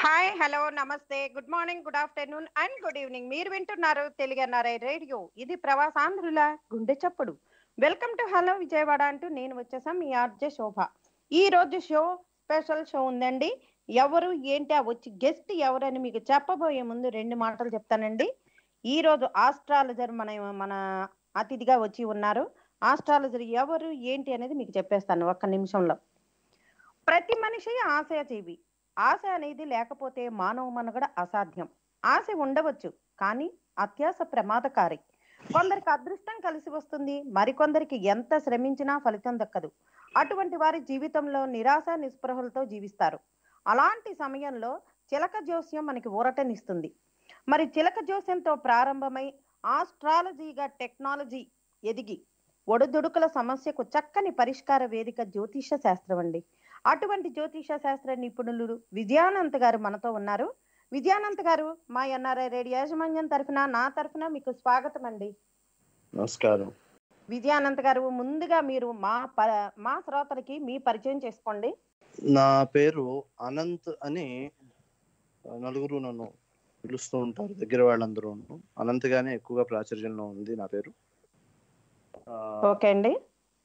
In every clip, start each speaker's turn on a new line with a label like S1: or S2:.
S1: Hi hello నమస్తే good morning good afternoon and good evening మీరు వింటున్నారు తెలుగన్నారై రేడియో ఇది ప్రవాసాంధ్రుల గుండె చప్పుడు వెల్కమ్ టు హలో విజయవాడ అంటూ నేను వచ్చేసాం మీ ఆర్జే శోభ ఈ రోజు షో స్పెషల్ షో ఉందండి ఎవరు ఏంటి ఆ వచ్చి గెస్ట్ ఎవరని మీకు చెప్పబోయే ముందు రెండు మాటలు చెప్తానండి ఈ రోజు ఆస్ట్రాలజర్ మన మన అతిథిగా వచ్చి ఉన్నారు ఆస్ట్రాలజర్ ఎవరు ఏంటి అనేది మీకు చెప్పేస్తాను ఒక్క నిమిషంలో ప్రతి మనిషి ఆశయజీవి ఆశ అనేది లేకపోతే మానవ మనుగడ అసాధ్యం ఆశ ఉండవచ్చు కానీ అత్యాశ ప్రమాదకారి కొందరికి అదృష్టం కలిసి వస్తుంది మరికొందరికి ఎంత శ్రమించినా ఫలితం దక్కదు అటువంటి వారి జీవితంలో నిరాశ నిస్పృహలతో జీవిస్తారు అలాంటి సమయంలో చిలక జోస్యం మనకి ఊరటనిస్తుంది మరి చిలక జోస్యంతో ప్రారంభమై ఆస్ట్రాలజీగా టెక్నాలజీ ఎదిగి ఒడుదుడుకుల సమస్యకు చక్కని పరిష్కార వేదిక జ్యోతిష శాస్త్రం అండి అటువంటి జ్యోతిష శాస్త్ర నిపుణులు విజయానంత్ గారు మనతో ఉన్నారు విజయానంత్ గారు మా ఎన్ఆర్ఐ రేడియో యాజమాన్యం తరఫున నా తరఫున మీకు స్వాగతం అండి
S2: నమస్కారం
S1: విజయానంత్ గారు ముందుగా మీరు మా ప- మా శ్రోతలకి మీ పరిచయం చేసుకోండి
S2: నా పేరు అనంత్ అని నలుగురు నన్ను పిలుస్తూ ఉంటారు దగ్గర వాళ్ళందరూ అనంత్ గానే ఎక్కువగా ప్రాచుర్యంలో ఉంది నా పేరు ఆ,
S1: ఓకే అండి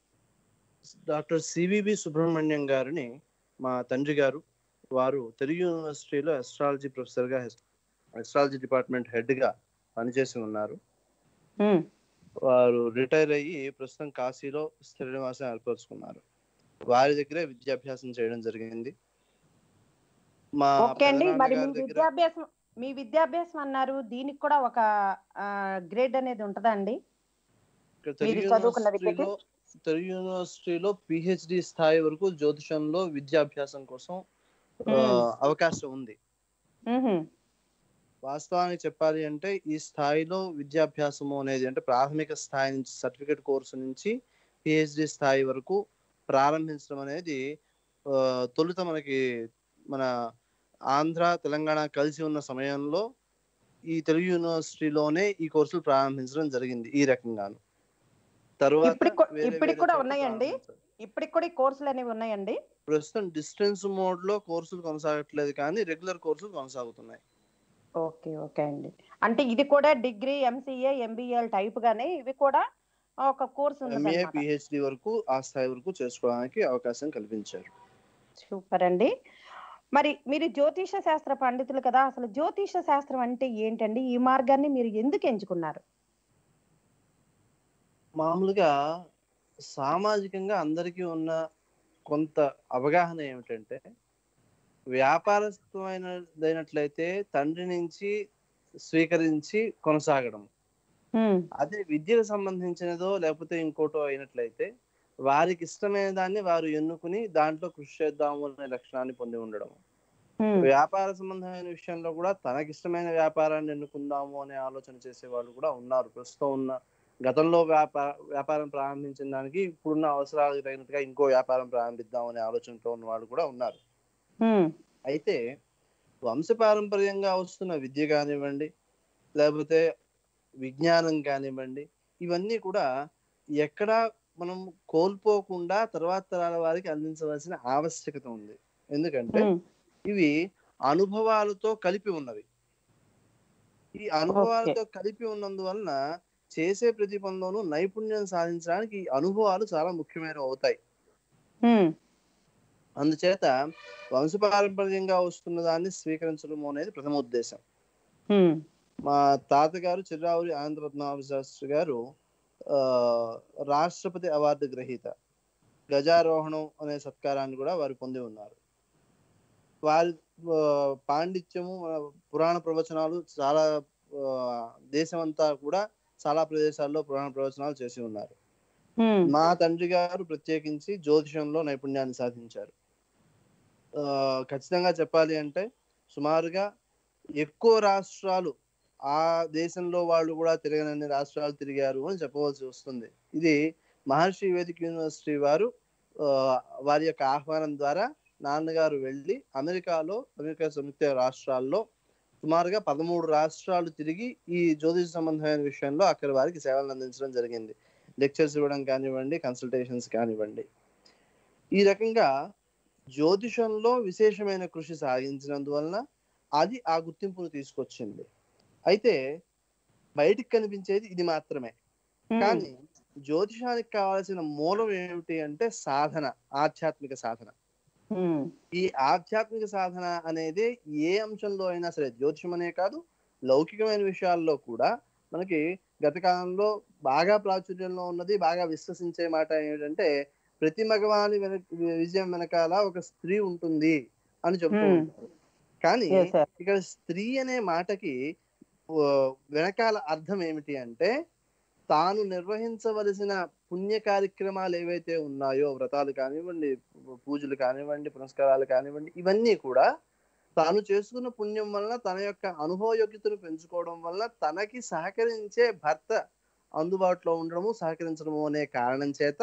S2: డాక్టర్ సివిబి సుబ్రహ్మణ్యం గారిని మా తండ్రి గారు వారు తెలుగు యూనివర్సిటీలో అస్ట్రాలజీ ప్రొఫెసర్ గా అస్ట్రాలజీ డిపార్ట్మెంట్ హెడ్ గా పనిచేసి ఉన్నారు
S1: ఉమ్,
S2: వారు రిటైర్ అయ్యి ప్రస్తుతం కాశీలో స్థిర నివాసం ఏర్పరచుకున్నారు వారి దగ్గరే విద్యాభ్యాసం చేయడం జరిగింది మా
S1: ఓకే అండి మరి మీ
S2: పెదనాన్నగారి దగ్గర
S1: విద్యాభ్యాసం మీ విద్యాభ్యాసం అన్నారు దీనికి కూడా ఒక గ్రేడ్ అనేది ఉంటుందా అండి
S2: ఇక్కడ తెలుగు
S1: మీరు చదువుకున్న విద్యకి?
S2: యూనివర్సిటీలో తెలుగు యూనివర్సిటీలో పిహెచ్డి స్థాయి వరకు జ్యోతిషంలో విద్యాభ్యాసం కోసం ఆ,
S1: మ్మ్.
S2: అవకాశం ఉంది
S1: ఉహుం,
S2: వాస్తవానికి చెప్పాలి అంటే ఈ స్థాయిలో విద్యాభ్యాసము అనేది అంటే ప్రాథమిక స్థాయి నుంచి సర్టిఫికేట్ కోర్సు నుంచి పిహెచ్డి స్థాయి వరకు ప్రారంభించడం అనేది ఆ, తొలుత మనకి మన ఆంధ్ర తెలంగాణ కలిసి ఉన్న సమయంలో ఈ తెలుగు యూనివర్సిటీలోనే ఈ కోర్సులు ప్రారంభించడం జరిగింది ఈ రకంగాను తరువాత
S1: ఇప్పటికి కూ-
S2: వేరే
S1: ఇప్పటికి
S2: వేరే
S1: కూడా
S2: చోట్ల
S1: ఉన్నాయండి?
S2: ప్రారంభించారు.
S1: ఇప్పటికి కూడా ఈ కోర్సులు అనేవి ఉన్నాయండి
S2: ప్రస్తుతం డిస్టెన్స్ మోడ్ లో కోర్సులు కొనసాగట్లేదు కానీ రెగ్యులర్ కోర్సులు కొనసాగుతున్నాయి
S1: ఓకే ఓకే అండి అంటే ఇది కూడా డిగ్రీ ఎంసీఏ ఎంబీఏల్ టైప్ గానే ఇవి కూడా ఒక కోర్స్
S2: ఎంఏ
S1: ఉంది
S2: పిహెచ్డి వరకు ఆ స్థాయి వరకు చేసుకోవడానికి అవకాశం కల్పించారు
S1: సూపర్ అండి మరి మీరు జ్యోతిష శాస్త్ర పండితులు కదా అసలు జ్యోతిష శాస్త్రం అంటే ఏంటండి ఈ మార్గాన్ని మీరు ఎందుకు ఎంచుకున్నారు
S2: మామూలుగా సామాజికంగా అందరికీ ఉన్న కొంత అవగాహన ఏమిటంటే వ్యాపారస్థమైనదైనట్లయితే తండ్రి నుంచి స్వీకరించి కొనసాగడం
S1: ఉమ్,
S2: అదే విద్యకు సంబంధించినదో లేకపోతే ఇంకోటో అయినట్లయితే వారికి ఇష్టమైన దాన్ని వారు ఎన్నుకుని దాంట్లో కృషి చేద్దాము అనే లక్షణాన్ని పొంది ఉండడం
S1: ఉమ్,
S2: వ్యాపార సంబంధమైన విషయంలో కూడా తనకిష్టమైన వ్యాపారాన్ని ఎన్నుకుందాము అనే ఆలోచన చేసే వాళ్ళు కూడా ఉన్నారు ప్రస్తుతం ఉన్న గతంలో వ్యాపార వ్యాపారం ప్రారంభించిన దానికి ఇప్పుడున్న అవసరాలకు తగినట్టుగా ఇంకో వ్యాపారం ప్రారంభిద్దాం అనే ఆలోచనతో ఉన్న వాళ్ళు కూడా ఉన్నారు
S1: ఉమ్,
S2: అయితే వంశపారంపర్యంగా వస్తున్న విద్య కానివ్వండి లేకపోతే విజ్ఞానం కానివ్వండి ఇవన్నీ కూడా ఎక్కడ మనం కోల్పోకుండా తర్వాత తరాల వారికి అందించవలసిన ఆవశ్యకత ఉంది ఎందుకంటే
S1: ఉమ్,
S2: ఇవి అనుభవాలతో కలిపి ఉన్నవి ఈ అనుభవాలతో కలిపి ఉన్నందువలన చేసే ప్రతి పనిలోనూ నైపుణ్యం సాధించడానికి ఈ అనుభవాలు చాలా ముఖ్యమైనవి అవుతాయి
S1: ఉమ్,
S2: అందుచేత వంశపారంపర్యంగా వస్తున్న దాన్ని స్వీకరించడం అనేది ప్రథమ ఉద్దేశం
S1: ఉమ్,
S2: మా తాతగారు చిర్రావురి ఆనందపద్మనాభ శాస్త్రి గారు ఆ రాష్ట్రపతి అవార్డు గ్రహీత గజారోహణం అనే సత్కారాన్ని కూడా వారు పొంది ఉన్నారు వారి ఆ, పాండిత్యము ఆ, పురాణ ప్రవచనాలు చాలా ఆ, దేశమంతా కూడా చాలా ప్రదేశాల్లో పురాణ ప్రవచనాలు చేసి ఉన్నారు
S1: ఉమ్,
S2: మా తండ్రి గారు ప్రత్యేకించి జ్యోతిషంలో నైపుణ్యాన్ని సాధించారు ఆ, ఖచ్చితంగా చెప్పాలి అంటే సుమారుగా ఎక్కువ రాష్ట్రాలు ఆ దేశంలో వాళ్ళు కూడా తిరగనన్ని రాష్ట్రాలు తిరిగారు అని చెప్పవలసి వస్తుంది ఇది మహర్షి వేదిక యూనివర్సిటీ వారు ఆ, వారి యొక్క ఆహ్వానం ద్వారా నాన్నగారు వెళ్ళి అమెరికాలో అమెరికా సంయుక్త రాష్ట్రాల్లో సుమారుగా పదమూడు రాష్ట్రాలు తిరిగి ఈ జ్యోతిష సంబంధమైన విషయంలో అక్కడ వారికి సేవలను అందించడం జరిగింది లెక్చర్స్ ఇవ్వడం కానివ్వండి కన్సల్టేషన్స్ కానివ్వండి ఈ రకంగా జ్యోతిషంలో విశేషమైన కృషి సాగించినందువలన అది ఆ గుర్తింపును తీసుకొచ్చింది అయితే బయటికి కనిపించేది ఇది మాత్రమే
S1: ఉమ్,
S2: కానీ జ్యోతిషానికి కావాల్సిన మూలం ఏమిటి అంటే సాధన ఆధ్యాత్మిక సాధన
S1: ఉమ్,
S2: ఈ ఆధ్యాత్మిక సాధన అనేది ఏ అంశంలో అయినా సరే జ్యోతిషం అనే కాదు లౌకికమైన విషయాల్లో కూడా మనకి గత కాలంలో బాగా ప్రాచుర్యంలో ఉన్నది బాగా విశ్వసించే మాట ఏంటంటే ప్రతి మగవాని వెనక విజయం వెనకాల ఒక స్త్రీ ఉంటుంది అని చెప్తూ
S1: Hmm.
S2: ఉంటారు కానీ
S1: yes, sir.
S2: ఇక్కడ స్త్రీ అనే మాటకి ఆ, వెనకాల అర్థం ఏమిటి అంటే తాను నిర్వహించవలసిన పుణ్య కార్యక్రమాలు ఏవైతే ఉన్నాయో వ్రతాలు కానివ్వండి పూజలు కానివ్వండి పునస్కారాలు కానివ్వండి ఇవన్నీ కూడా తాను చేసుకున్న పుణ్యం వలన తన యొక్క అనుభవయోగ్యతను పెంచుకోవడం వలన తనకి సహకరించే భర్త అందుబాటులో ఉండడము సహకరించడము అనే కారణం చేత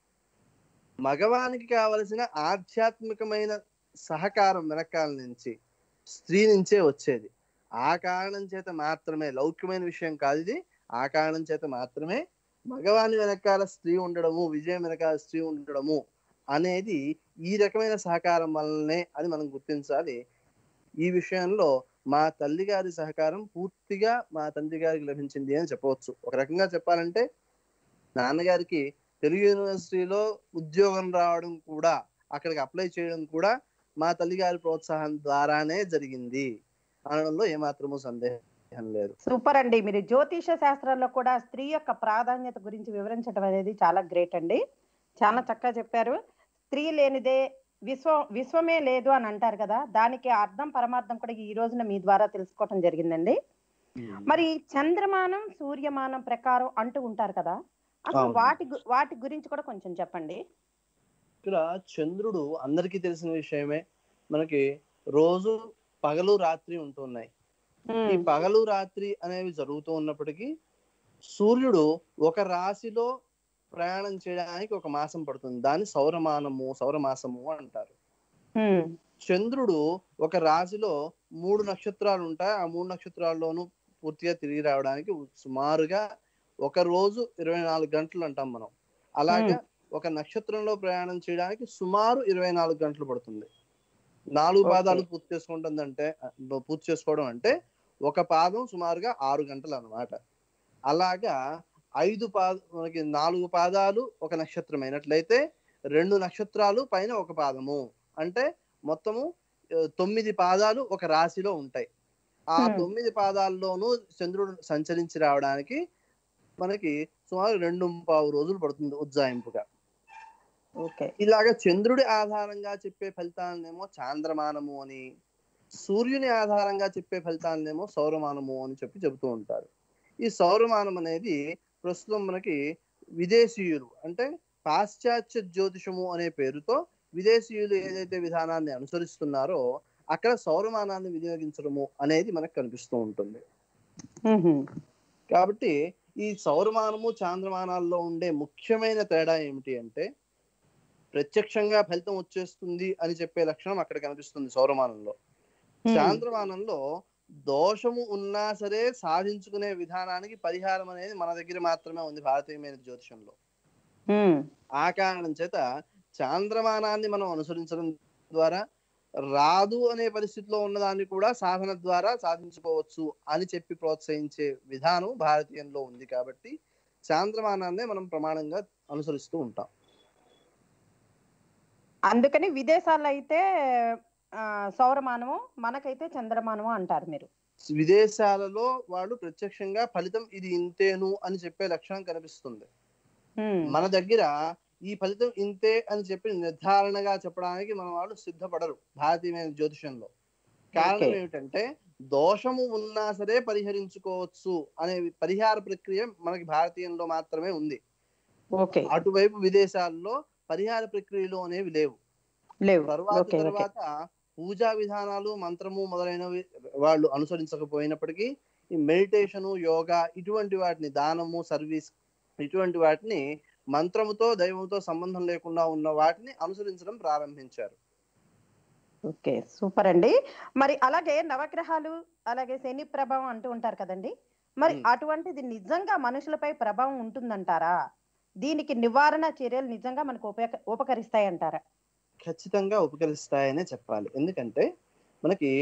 S2: మగవానికి కావలసిన ఆధ్యాత్మికమైన సహకారం వెనకాల నుంచి స్త్రీ నుంచే వచ్చేది ఆ కారణం చేత మాత్రమే లౌక్యమైన విషయం కాదు ఇది ఆ కారణం చేత మాత్రమే మగవాని వెనకాల స్త్రీ ఉండడము విజయం వెనకాల స్త్రీ ఉండడము అనేది ఈ రకమైన సహకారం వల్లనే అని మనం గుర్తించాలి ఈ విషయంలో మా తల్లి గారి సహకారం పూర్తిగా మా తండ్రి గారికి లభించింది అని చెప్పవచ్చు ఒక రకంగా చెప్పాలంటే నాన్నగారికి తెలుగు యూనివర్సిటీలో ఉద్యోగం రావడం కూడా అక్కడికి అప్లై చేయడం కూడా మా తల్లి గారి ప్రోత్సాహం ద్వారానే జరిగింది అనడంలో ఏమాత్రమూ సందేహం లేదు
S1: సూపర్ అండి మీరు జ్యోతిష శాస్త్రాల్లో కూడా స్త్రీ యొక్క ప్రాధాన్యత గురించి వివరించడం అనేది చాలా గ్రేట్ అండి చాలా చక్కగా చెప్పారు స్త్రీ లేనిదే విశ్వం విశ్వమే లేదు అని అంటారు కదా దానికి అర్థం పరమార్థం కూడా ఈ రోజున మీ ద్వారా తెలుసుకోవటం జరిగిందండి మరి చంద్రమానం సూర్యమానం ప్రకారం అంటూ ఉంటారు కదా అసలు
S2: అవును.
S1: వాటి గు- వాటి గురించి కూడా కొంచెం చెప్పండి
S2: ఇక్కడ చంద్రుడు అందరికీ తెలిసిన విషయమే మనకి రోజు పగలు రాత్రి ఉంటున్నాయి ఈ
S1: ఉమ్,
S2: పగలు రాత్రి అనేవి జరుగుతూ ఉన్నప్పటికీ సూర్యుడు ఒక రాశిలో ప్రయాణం చేయడానికి ఒక మాసం పడుతుంది దాన్ని సౌరమానము సౌరమాసము అంటారు
S1: ఉమ్,
S2: చంద్రుడు ఒక రాశిలో మూడు నక్షత్రాలు ఉంటాయి ఆ మూడు నక్షత్రాల్లోనూ పూర్తిగా తిరిగి రావడానికి సుమారుగా ఒక రోజు ఇరవై నాలుగు గంటలు అంటాం మనం అలాగే ఒక నక్షత్రంలో ప్రయాణం చేయడానికి సుమారు ఇరవై నాలుగు గంటలు పడుతుంది నాలుగు
S1: Okay.
S2: పాదాలు పూర్తి చేసుకుంటుందంటే పూర్తి చేసుకోవడం అంటే ఒక పాదం సుమారుగా ఆరు గంటలు అన్నమాట అలాగా ఐదు పాద మనకి నాలుగు పాదాలు ఒక నక్షత్రం అయినట్లయితే రెండు నక్షత్రాలు పైన ఒక పాదము అంటే మొత్తము ఆ, తొమ్మిది పాదాలు ఒక రాశిలో ఉంటాయి ఆ
S1: Hmm.
S2: తొమ్మిది పాదాల్లోనూ చంద్రుడు సంచరించి రావడానికి మనకి సుమారు రెండు పావు రోజులు పడుతుంది ఉజ్జాయింపుగా
S1: ఓకే
S2: ఇలాగ చంద్రుడి ఆధారంగా చెప్పే ఫలితాలనేమో చాంద్రమానము అని సూర్యుని ఆధారంగా చెప్పే ఫలితాలనేమో సౌరమానము అని చెప్పి చెబుతూ ఉంటారు ఈ సౌరమానం అనేది ప్రస్తుతం మనకి విదేశీయులు అంటే పాశ్చాత్య జ్యోతిషము అనే పేరుతో విదేశీయులు ఏదైతే విధానాన్ని అనుసరిస్తున్నారో అక్కడ సౌరమానాన్ని వినియోగించడము అనేది మనకు కనిపిస్తూ ఉంటుంది
S1: ఉహుం,
S2: కాబట్టి ఈ సౌరమానము చాంద్రమానాల్లో ఉండే ముఖ్యమైన తేడా ఏమిటి అంటే ప్రత్యక్షంగా ఫలితం వచ్చేస్తుంది అని చెప్పే లక్షణం అక్కడ కనిపిస్తుంది సౌరమానంలో
S1: ఉమ్,
S2: చాంద్రమానంలో దోషము ఉన్నా సరే సాధించుకునే విధానానికి పరిహారం అనేది మన దగ్గర మాత్రమే ఉంది భారతీయమైన జ్యోతిషంలో
S1: ఉమ్,
S2: ఆ కారణం చేత చాంద్రమానాన్ని మనం అనుసరించడం ద్వారా రాదు అనే పరిస్థితిలో ఉన్నదాన్ని కూడా సాధన ద్వారా సాధించుకోవచ్చు అని చెప్పి ప్రోత్సహించే విధానం భారతీయంలో ఉంది కాబట్టి చాంద్రమానాన్నే మనం ప్రమాణంగా అనుసరిస్తూ ఉంటాం
S1: అందుకని విదేశాల్లో అయితే ఆ, సౌరమానము మనకైతే చంద్రమానము అంటారు మీరు
S2: విదేశాలలో వాళ్ళు ప్రత్యక్షంగా ఫలితం ఇది ఇంతేను అని చెప్పే లక్షణం కనిపిస్తుంది
S1: ఉమ్,
S2: మన దగ్గర ఈ ఫలితం ఇంతే అని చెప్పి నిర్ధారణగా చెప్పడానికి మన వాళ్ళు సిద్ధపడరు భారతీయమైన జ్యోతిషంలో కారణం
S1: Okay.
S2: ఏమిటంటే దోషము ఉన్నా సరే పరిహరించుకోవచ్చు అనే పరిహార ప్రక్రియ మనకి భారతీయంలో మాత్రమే ఉంది
S1: ఓకే
S2: అటువైపు విదేశాల్లో పరిహార ప్రక్రియలు అనేవి లేవు
S1: లేవు
S2: తర్వాత
S1: ఓకే ఓకే
S2: తర్వాత పూజా విధానాలు మంత్రము మొదలైనవి వాళ్ళు అనుసరించకపోయినప్పటికీ ఈ మెడిటేషను యోగా ఇటువంటి వాటిని దానము సర్వీస్ ఇటువంటి వాటిని మంత్రముతో దైవంతో సంబంధం లేకుండా ఉన్న వాటిని అనుసరించడం ప్రారంభించారు
S1: ఓకే సూపర్ అండి మరి అలాగే నవగ్రహాలు అలాగే శని ప్రభావం అంటూ ఉంటారు కదండి మరి
S2: మ్మ్.
S1: అటువంటిది నిజంగా మనుషులపై ప్రభావం ఉంటుందంటారా దీనికి నివారణ చర్యలు నిజంగా మనకు ఉపయోగ ఉపకరిస్తాయి అంటారా
S2: ఖచ్చితంగా ఉపకరిస్తాయనే చెప్పాలి ఎందుకంటే మనకి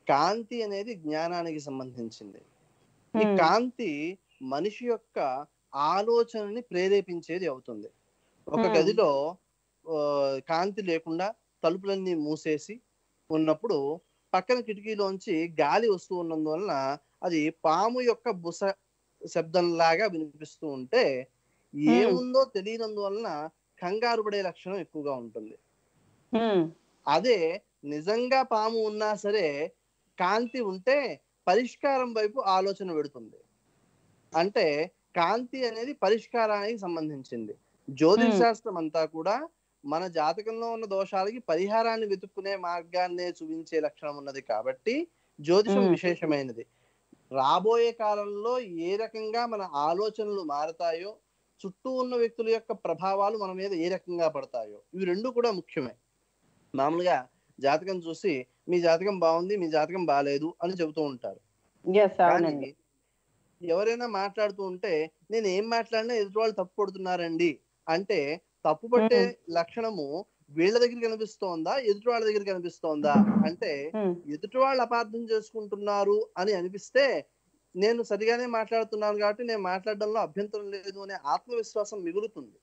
S2: కాంతి అనేది జ్ఞానానికి సంబంధించింది ఈ
S1: ఉమ్,
S2: కాంతి మనిషి యొక్క ఆలోచనని ప్రేరేపించేది అవుతుంది ఒక
S1: Hmm.
S2: గదిలో ఆ, కాంతి లేకుండా తలుపులన్నీ మూసేసి ఉన్నప్పుడు పక్కన కిటికీలోంచి గాలి వస్తూ ఉన్నందువలన అది పాము యొక్క బుస శబ్దంలాగా వినిపిస్తూ ఉంటే ఏముందో తెలియనందువలన కంగారు పడే లక్షణం ఎక్కువగా ఉంటుంది
S1: ఉమ్,
S2: అదే నిజంగా పాము ఉన్నా సరే కాంతి ఉంటే పరిష్కారం వైపు ఆలోచన పెడుతుంది అంటే కాంతి అనేది పరిష్కారానికి సంబంధించింది జ్యోతిష్
S1: Hmm.
S2: శాస్త్రం అంతా కూడా మన జాతకంలో ఉన్న దోషాలకి పరిహారాన్ని వెతుక్కునే మార్గాన్నే చూపించే లక్షణం ఉన్నది కాబట్టి జ్యోతిషం
S1: Hmm.
S2: విశేషమైనది రాబోయే కాలంలో ఏ రకంగా మన ఆలోచనలు మారతాయో చుట్టూ ఉన్న వ్యక్తుల యొక్క ప్రభావాలు మన మీద ఏ రకంగా పడతాయో ఇవి రెండు కూడా ముఖ్యమే మామూలుగా జాతకం చూసి మీ జాతకం బాగుంది మీ జాతకం బాగాలేదు అని చెబుతూ ఉంటారు
S1: yes,
S2: కానీ
S1: అవునండి
S2: ఎవరైనా మాట్లాడుతూ ఉంటే నేను ఏం మాట్లాడినా ఎదుటి వాళ్ళు తప్పు పడుతున్నారండి అంటే తప్పు పట్టే లక్షణము వీళ్ళ దగ్గర కనిపిస్తోందా ఎదుటి వాళ్ళ దగ్గర కనిపిస్తోందా అంటే
S1: ఉమ్,
S2: ఎదుటి వాళ్ళు అపార్థం చేసుకుంటున్నారు అని అనిపిస్తే నేను సరిగానే మాట్లాడుతున్నాను కాబట్టి నేను మాట్లాడడంలో అభ్యంతరం లేదు అనే ఆత్మవిశ్వాసం మిగులుతుంది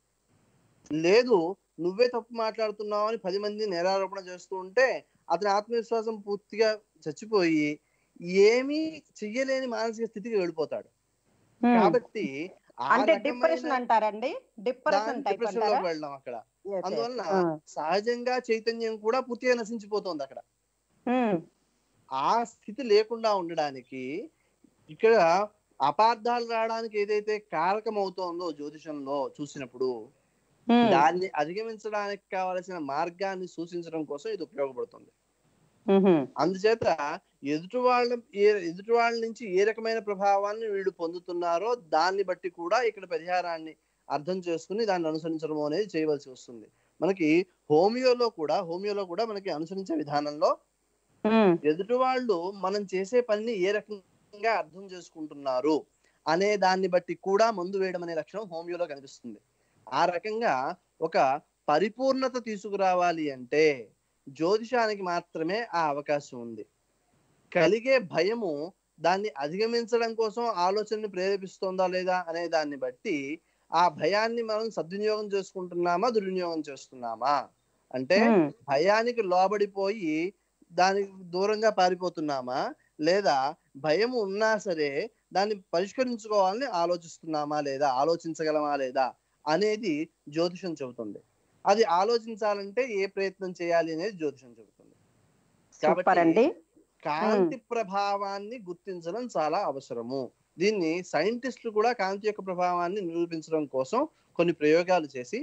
S2: లేదు నువ్వే తప్పు మాట్లాడుతున్నావు అని పది మంది నేరారోపణ చేస్తూ ఉంటే అతని ఆత్మవిశ్వాసం పూర్తిగా చచ్చిపోయి ఏమీ చెయ్యలేని మానసిక స్థితికి వెళ్ళిపోతాడు
S1: ఉమ్.
S2: కాబట్టి ఆ
S1: అంటే
S2: రకమైన
S1: డిప్రెషన్ అంటారండి డిప్రెషన్
S2: దాని
S1: టైప్
S2: depression
S1: అంటారా
S2: లోకి వెళ్ళాం అక్కడ
S1: Yes, yes.
S2: అందువలన
S1: ఆ,
S2: సహజంగా చైతన్యం కూడా పూర్తిగా నశించిపోతుంది అక్కడ
S1: ఉమ్,
S2: ఆ స్థితి లేకుండా ఉండడానికి ఇక్కడ అపార్థాలు రావడానికి ఏదైతే కారకం అవుతోందో జ్యోతిషంలో చూసినప్పుడు
S1: ఉమ్,
S2: దాన్ని అధిగమించడానికి కావలసిన మార్గాన్ని సూచించడం కోసం ఇది ఉపయోగపడుతుంది
S1: ఉహుం,
S2: అందుచేత ఎదుటి వాళ్ళ ఏ ఎదుటి వాళ్ళ నుంచి ఏ రకమైన ప్రభావాన్ని వీళ్ళు పొందుతున్నారో దాన్ని బట్టి కూడా ఇక్కడ పరిహారాన్ని అర్థం చేసుకుని దాన్ని అనుసరించడం అనేది చేయవలసి వస్తుంది మనకి హోమియోలో కూడా హోమియోలో కూడా మనకి అనుసరించే విధానంలో
S1: ఉమ్,
S2: ఎదుటి వాళ్ళు మనం చేసే పనిని ఏ రకంగా అర్థం చేసుకుంటున్నారు అనే దాన్ని బట్టి కూడా మందు వేయడం అనే లక్షణం హోమియోలో కనిపిస్తుంది ఆ రకంగా ఒక పరిపూర్ణత తీసుకురావాలి అంటే జ్యోతిషానికి మాత్రమే ఆ అవకాశం ఉంది కలిగే భయము దాన్ని అధిగమించడం కోసం ఆలోచనని ప్రేరేపిస్తోందా లేదా అనే దాన్ని బట్టి ఆ భయాన్ని మనం సద్వినియోగం చేసుకుంటున్నామా దుర్వినియోగం చేస్తున్నామా అంటే
S1: ఉమ్,
S2: భయానికి లోబడిపోయి దానికి దూరంగా పారిపోతున్నామా లేదా భయం ఉన్నా సరే దాన్ని పరిష్కరించుకోవాలని ఆలోచిస్తున్నామా లేదా ఆలోచించగలమా లేదా అనేది జ్యోతిషం చెబుతుంది అది ఆలోచించాలంటే ఏ ప్రయత్నం చేయాలి అనేది జ్యోతిషం చెబుతుంది
S1: సూపర్ అండి
S2: కాంతి ప్రభావాన్ని గుర్తించడం చాలా అవసరము దీన్ని సైంటిస్టులు కూడా కాంతి యొక్క ప్రభావాన్ని నిరూపించడం కోసం కొన్ని ప్రయోగాలు చేసి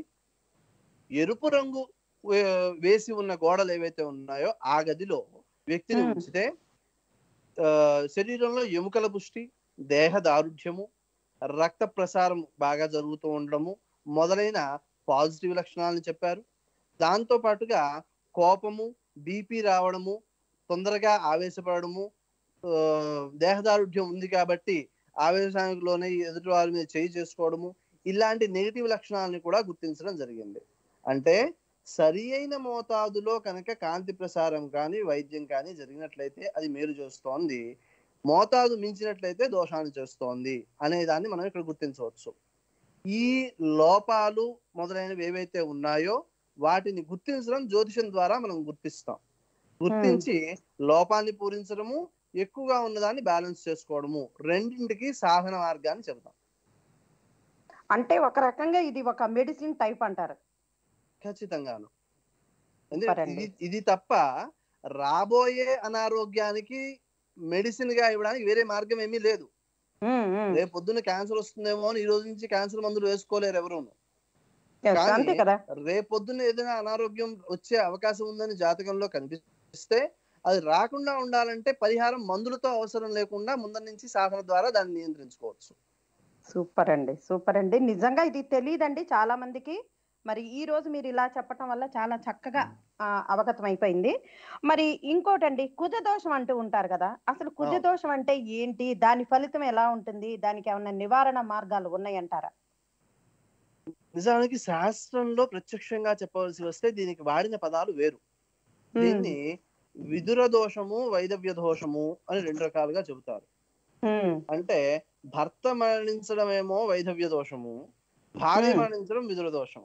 S2: ఎరుపు రంగు వే- వేసి ఉన్న గోడలు ఏవైతే ఉన్నాయో ఆ గదిలో వ్యక్తిని
S1: Hmm.
S2: ఉంచితే ఆ, శరీరంలో ఎముకల పుష్టి దేహ దారుఢ్యము రక్త ప్రసారం బాగా జరుగుతూ ఉండడము మొదలైన పాజిటివ్ లక్షణాలను చెప్పారు దాంతో పాటుగా కోపము బీపీ రావడము తొందరగా ఆవేశపడము ఆ, దేహదారుఢ్యం ఉంది కాబట్టి ఆవేశానికి లోనే ఎదుటి వారి మీద చేయి చేసుకోవడము ఇలాంటి నెగిటివ్ లక్షణాలను కూడా గుర్తించడం జరిగింది అంటే సరి అయిన మోతాదులో కనుక కాంతి ప్రసారం కానీ వైద్యం కానీ జరిగినట్లయితే అది మేలు చేస్తోంది మోతాదు మించినట్లయితే దోషాన్ని చేస్తోంది అనే దాన్ని మనం ఇక్కడ గుర్తించవచ్చు ఈ లోపాలు మొదలైనవి ఏవైతే ఉన్నాయో వాటిని గుర్తించడం జ్యోతిషం ద్వారా మనం గుర్తిస్తాం గుర్తించి లోపాన్ని పూరించడము ఎక్కువగా ఉన్నదాన్ని బ్యాలెన్స్ చేసుకోవడము రెండింటికి సాధన మార్గాన్ని చెబుతాం
S1: అంటే ఒక రకంగా ఇది ఒక మెడిసిన్ టైప్ అంటారు
S2: ఖచ్చితంగాను
S1: సరే
S2: ఎందుకంటే
S1: అండి.
S2: ఇది ఇది తప్ప రాబోయే అనారోగ్యానికి మెడిసిన్ గా ఇవ్వడానికి వేరే మార్గం ఏమీ లేదు
S1: ఉమ్, ఉమ్.
S2: రేపు పొద్దున్న క్యాన్సర్ వస్తుందేమో అని ఈ రోజు నుంచి క్యాన్సర్ మందులు వేసుకోలేరు ఎవరు
S1: Yes,
S2: కానీ
S1: అంతే కదా
S2: రేపు పొద్దున్న ఏదైనా అనారోగ్యం వచ్చే అవకాశం ఉందని జాతకంలో కనిపిస్తే అది రాకుండా ఉండాలంటే పరిహారం మందులతో అవసరం లేకుండా ముందర నుంచి సాధన ద్వారా దాన్ని నియంత్రించుకోవచ్చు
S1: సూపర్ అండి సూపర్ అండి నిజంగా ఇది తెలియదండి చాలా మందికి మరి ఈ రోజు మీరు ఇలా చెప్పటం వల్ల చాలా చక్కగా ఆ, అవగతం అయిపోయింది మరి ఇంకోటండి కుజ దోషం అంటూ ఉంటారు కదా అసలు కుజ
S2: అవును.
S1: దోషం అంటే ఏంటి దాని ఫలితం ఎలా ఉంటుంది దానికి ఏమైనా నివారణ మార్గాలు ఉన్నాయంటారా
S2: నిజానికి శాస్త్రంలో ప్రత్యక్షంగా చెప్పవలసి వస్తే దీనికి వాడిన పదాలు వేరు దీన్ని విదుర దోషము వైదవ్య దోషము అని రెండు రకాలుగా చెబుతారు
S1: ఉమ్,
S2: అంటే భర్త మరణించడమేమో వైధవ్య దోషము భార్య
S1: Hmm.
S2: మరణించడం విదుర దోషము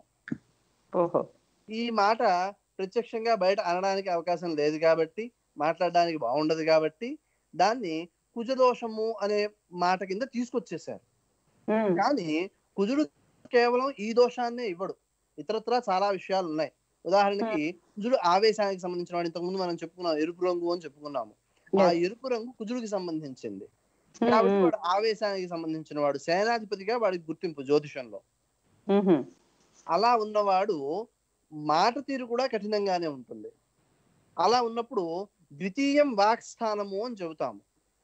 S1: ఓహో
S2: ఈ మాట ప్రత్యక్షంగా బయట అనడానికి అవకాశం లేదు కాబట్టి మాట్లాడడానికి బాగుండదు కాబట్టి దాన్ని కుజదోషము అనే మాట కింద తీసుకొచ్చేసారు
S1: ఉమ్,
S2: కానీ కుజుడు కేవలం ఈ దోషాన్నే ఇవ్వడు ఇతరత్రా చాలా విషయాలు ఉన్నాయి ఉదాహరణకి కుజుడు ఆవేశానికి సంబంధించిన వాడు ఇంతకుముందు మనం చెప్పుకున్నాం ఎరుపు రంగు అని చెప్పుకున్నాము ఆ
S1: Yes.
S2: ఎరుపు రంగు కుజుడికి సంబంధించింది
S1: ఉమ్,
S2: కాబట్టి
S1: ఉమ్,
S2: వాడు ఆవేశానికి సంబంధించిన వాడు సేనాధిపతిగా వాడికి గుర్తింపు జ్యోతిషంలో
S1: ఉహుం,
S2: అలా ఉన్నవాడు మాట తీరు కూడా కఠినంగానే ఉంటుంది అలా ఉన్నప్పుడు ద్వితీయం వాక్స్థానము అని చెబుతాము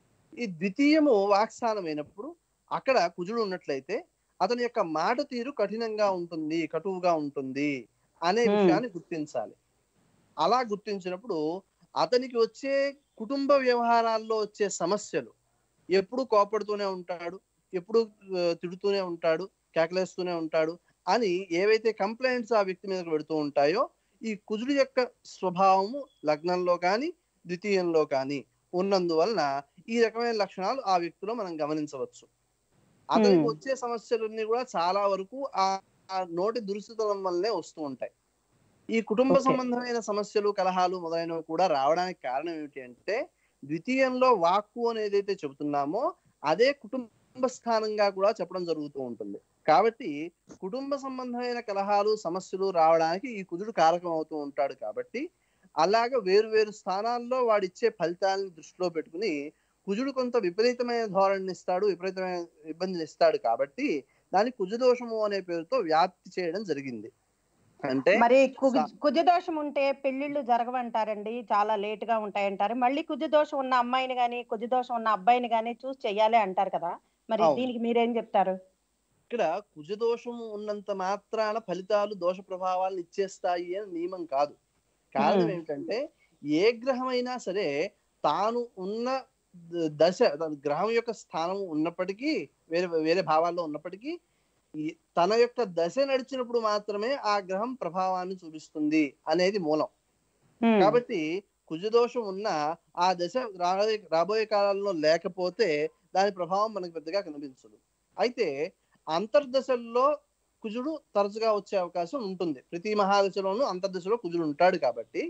S2: ఈ ద్వితీయము వాక్స్థానం అయినప్పుడు అక్కడ కుజుడు ఉన్నట్లయితే అతని యొక్క మాట తీరు కఠినంగా ఉంటుంది కటువుగా ఉంటుంది అనే
S1: Hmm.
S2: విషయాన్ని గుర్తించాలి అలా గుర్తించినప్పుడు అతనికి వచ్చే కుటుంబ వ్యవహారాల్లో వచ్చే సమస్యలు ఎప్పుడు కోపడుతూనే ఉంటాడు ఎప్పుడు ఆ, తిడుతూనే ఉంటాడు కేకలేస్తూనే ఉంటాడు అని ఏవైతే కంప్లైంట్స్ ఆ వ్యక్తి మీదకి పెడుతూ ఉంటాయో ఈ కుజుడు యొక్క స్వభావము లగ్నంలో కానీ ద్వితీయంలో కానీ ఉన్నందువలన ఈ రకమైన లక్షణాలు ఆ వ్యక్తిలో మనం గమనించవచ్చు అతనికి
S1: Hmm.
S2: వచ్చే సమస్యలన్నీ కూడా చాలా వరకు ఆ ఆ నోటి దురుసుతనం వల్లనే వస్తూ ఉంటాయి ఈ కుటుంబ
S1: Okay.
S2: సంబంధమైన సమస్యలు కలహాలు మొదలైనవి కూడా రావడానికి కారణం ఏమిటి అంటే ద్వితీయంలో వాక్కు అని ఏదైతే చెబుతున్నామో అదే కుటుంబ స్థానంగా కూడా చెప్పడం జరుగుతూ ఉంటుంది కాబట్టి కుటుంబ సంబంధమైన కలహాలు సమస్యలు రావడానికి ఈ కుజుడు కారకం అవుతూ ఉంటాడు కాబట్టి అలాగ వేరు వేరు స్థానాల్లో వాడిచ్చే ఫలితాలను దృష్టిలో పెట్టుకుని కుజుడు కొంత విపరీతమైన ధోరణిని ఇస్తాడు విపరీతమైన ఇబ్బందిని ఇస్తాడు కాబట్టి దాన్ని కుజదోషము అనే పేరుతో వ్యాప్తి చేయడం జరిగింది అంటే
S1: మరి కుజ కుజదోషం ఉంటే పెళ్లిళ్ళు జరగవంటారండి చాలా లేట్ గా ఉంటాయంటారు మళ్ళీ కుజదోషం ఉన్న అమ్మాయిని గాని కుజదోషం ఉన్న అబ్బాయిని గాని చూసి చెయ్యాలి అంటారు కదా మరి
S2: అవును.
S1: దీనికి మీరేం చెప్తారు
S2: ఇక్కడ కుజదోషము ఉన్నంత మాత్రాన ఫలితాలు దోష ప్రభావాలను ఇచ్చేస్తాయి అని నియమం కాదు కారణం
S1: Hmm.
S2: ఏమిటంటే ఏ గ్రహమైనా సరే తాను ఉన్న ద- దశ తన గ్రహం యొక్క స్థానం ఉన్నప్పటికీ వేరే వేరే భావాల్లో ఉన్నప్పటికీ ఈ- తన యొక్క దశ నడిచినప్పుడు మాత్రమే ఆ గ్రహం ప్రభావాన్ని చూపిస్తుంది అనేది మూలం
S1: ఉమ్,
S2: కాబట్టి కుజదోషం ఉన్న ఆ దశ రాబోయే రాబోయే కాలంలో లేకపోతే దాని ప్రభావం మనకు పెద్దగా కనిపించదు అయితే అంతర్దశల్లో కుజుడు తరచుగా వచ్చే అవకాశం ఉంటుంది ప్రతి మహాదశలోనూ అంతర్దశలో కుజుడు ఉంటాడు కాబట్టి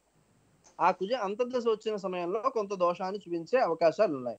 S2: ఆ కుజ అంతర్దశ వచ్చిన సమయంలో కొంత దోషాన్ని చూపించే అవకాశాలు ఉన్నాయి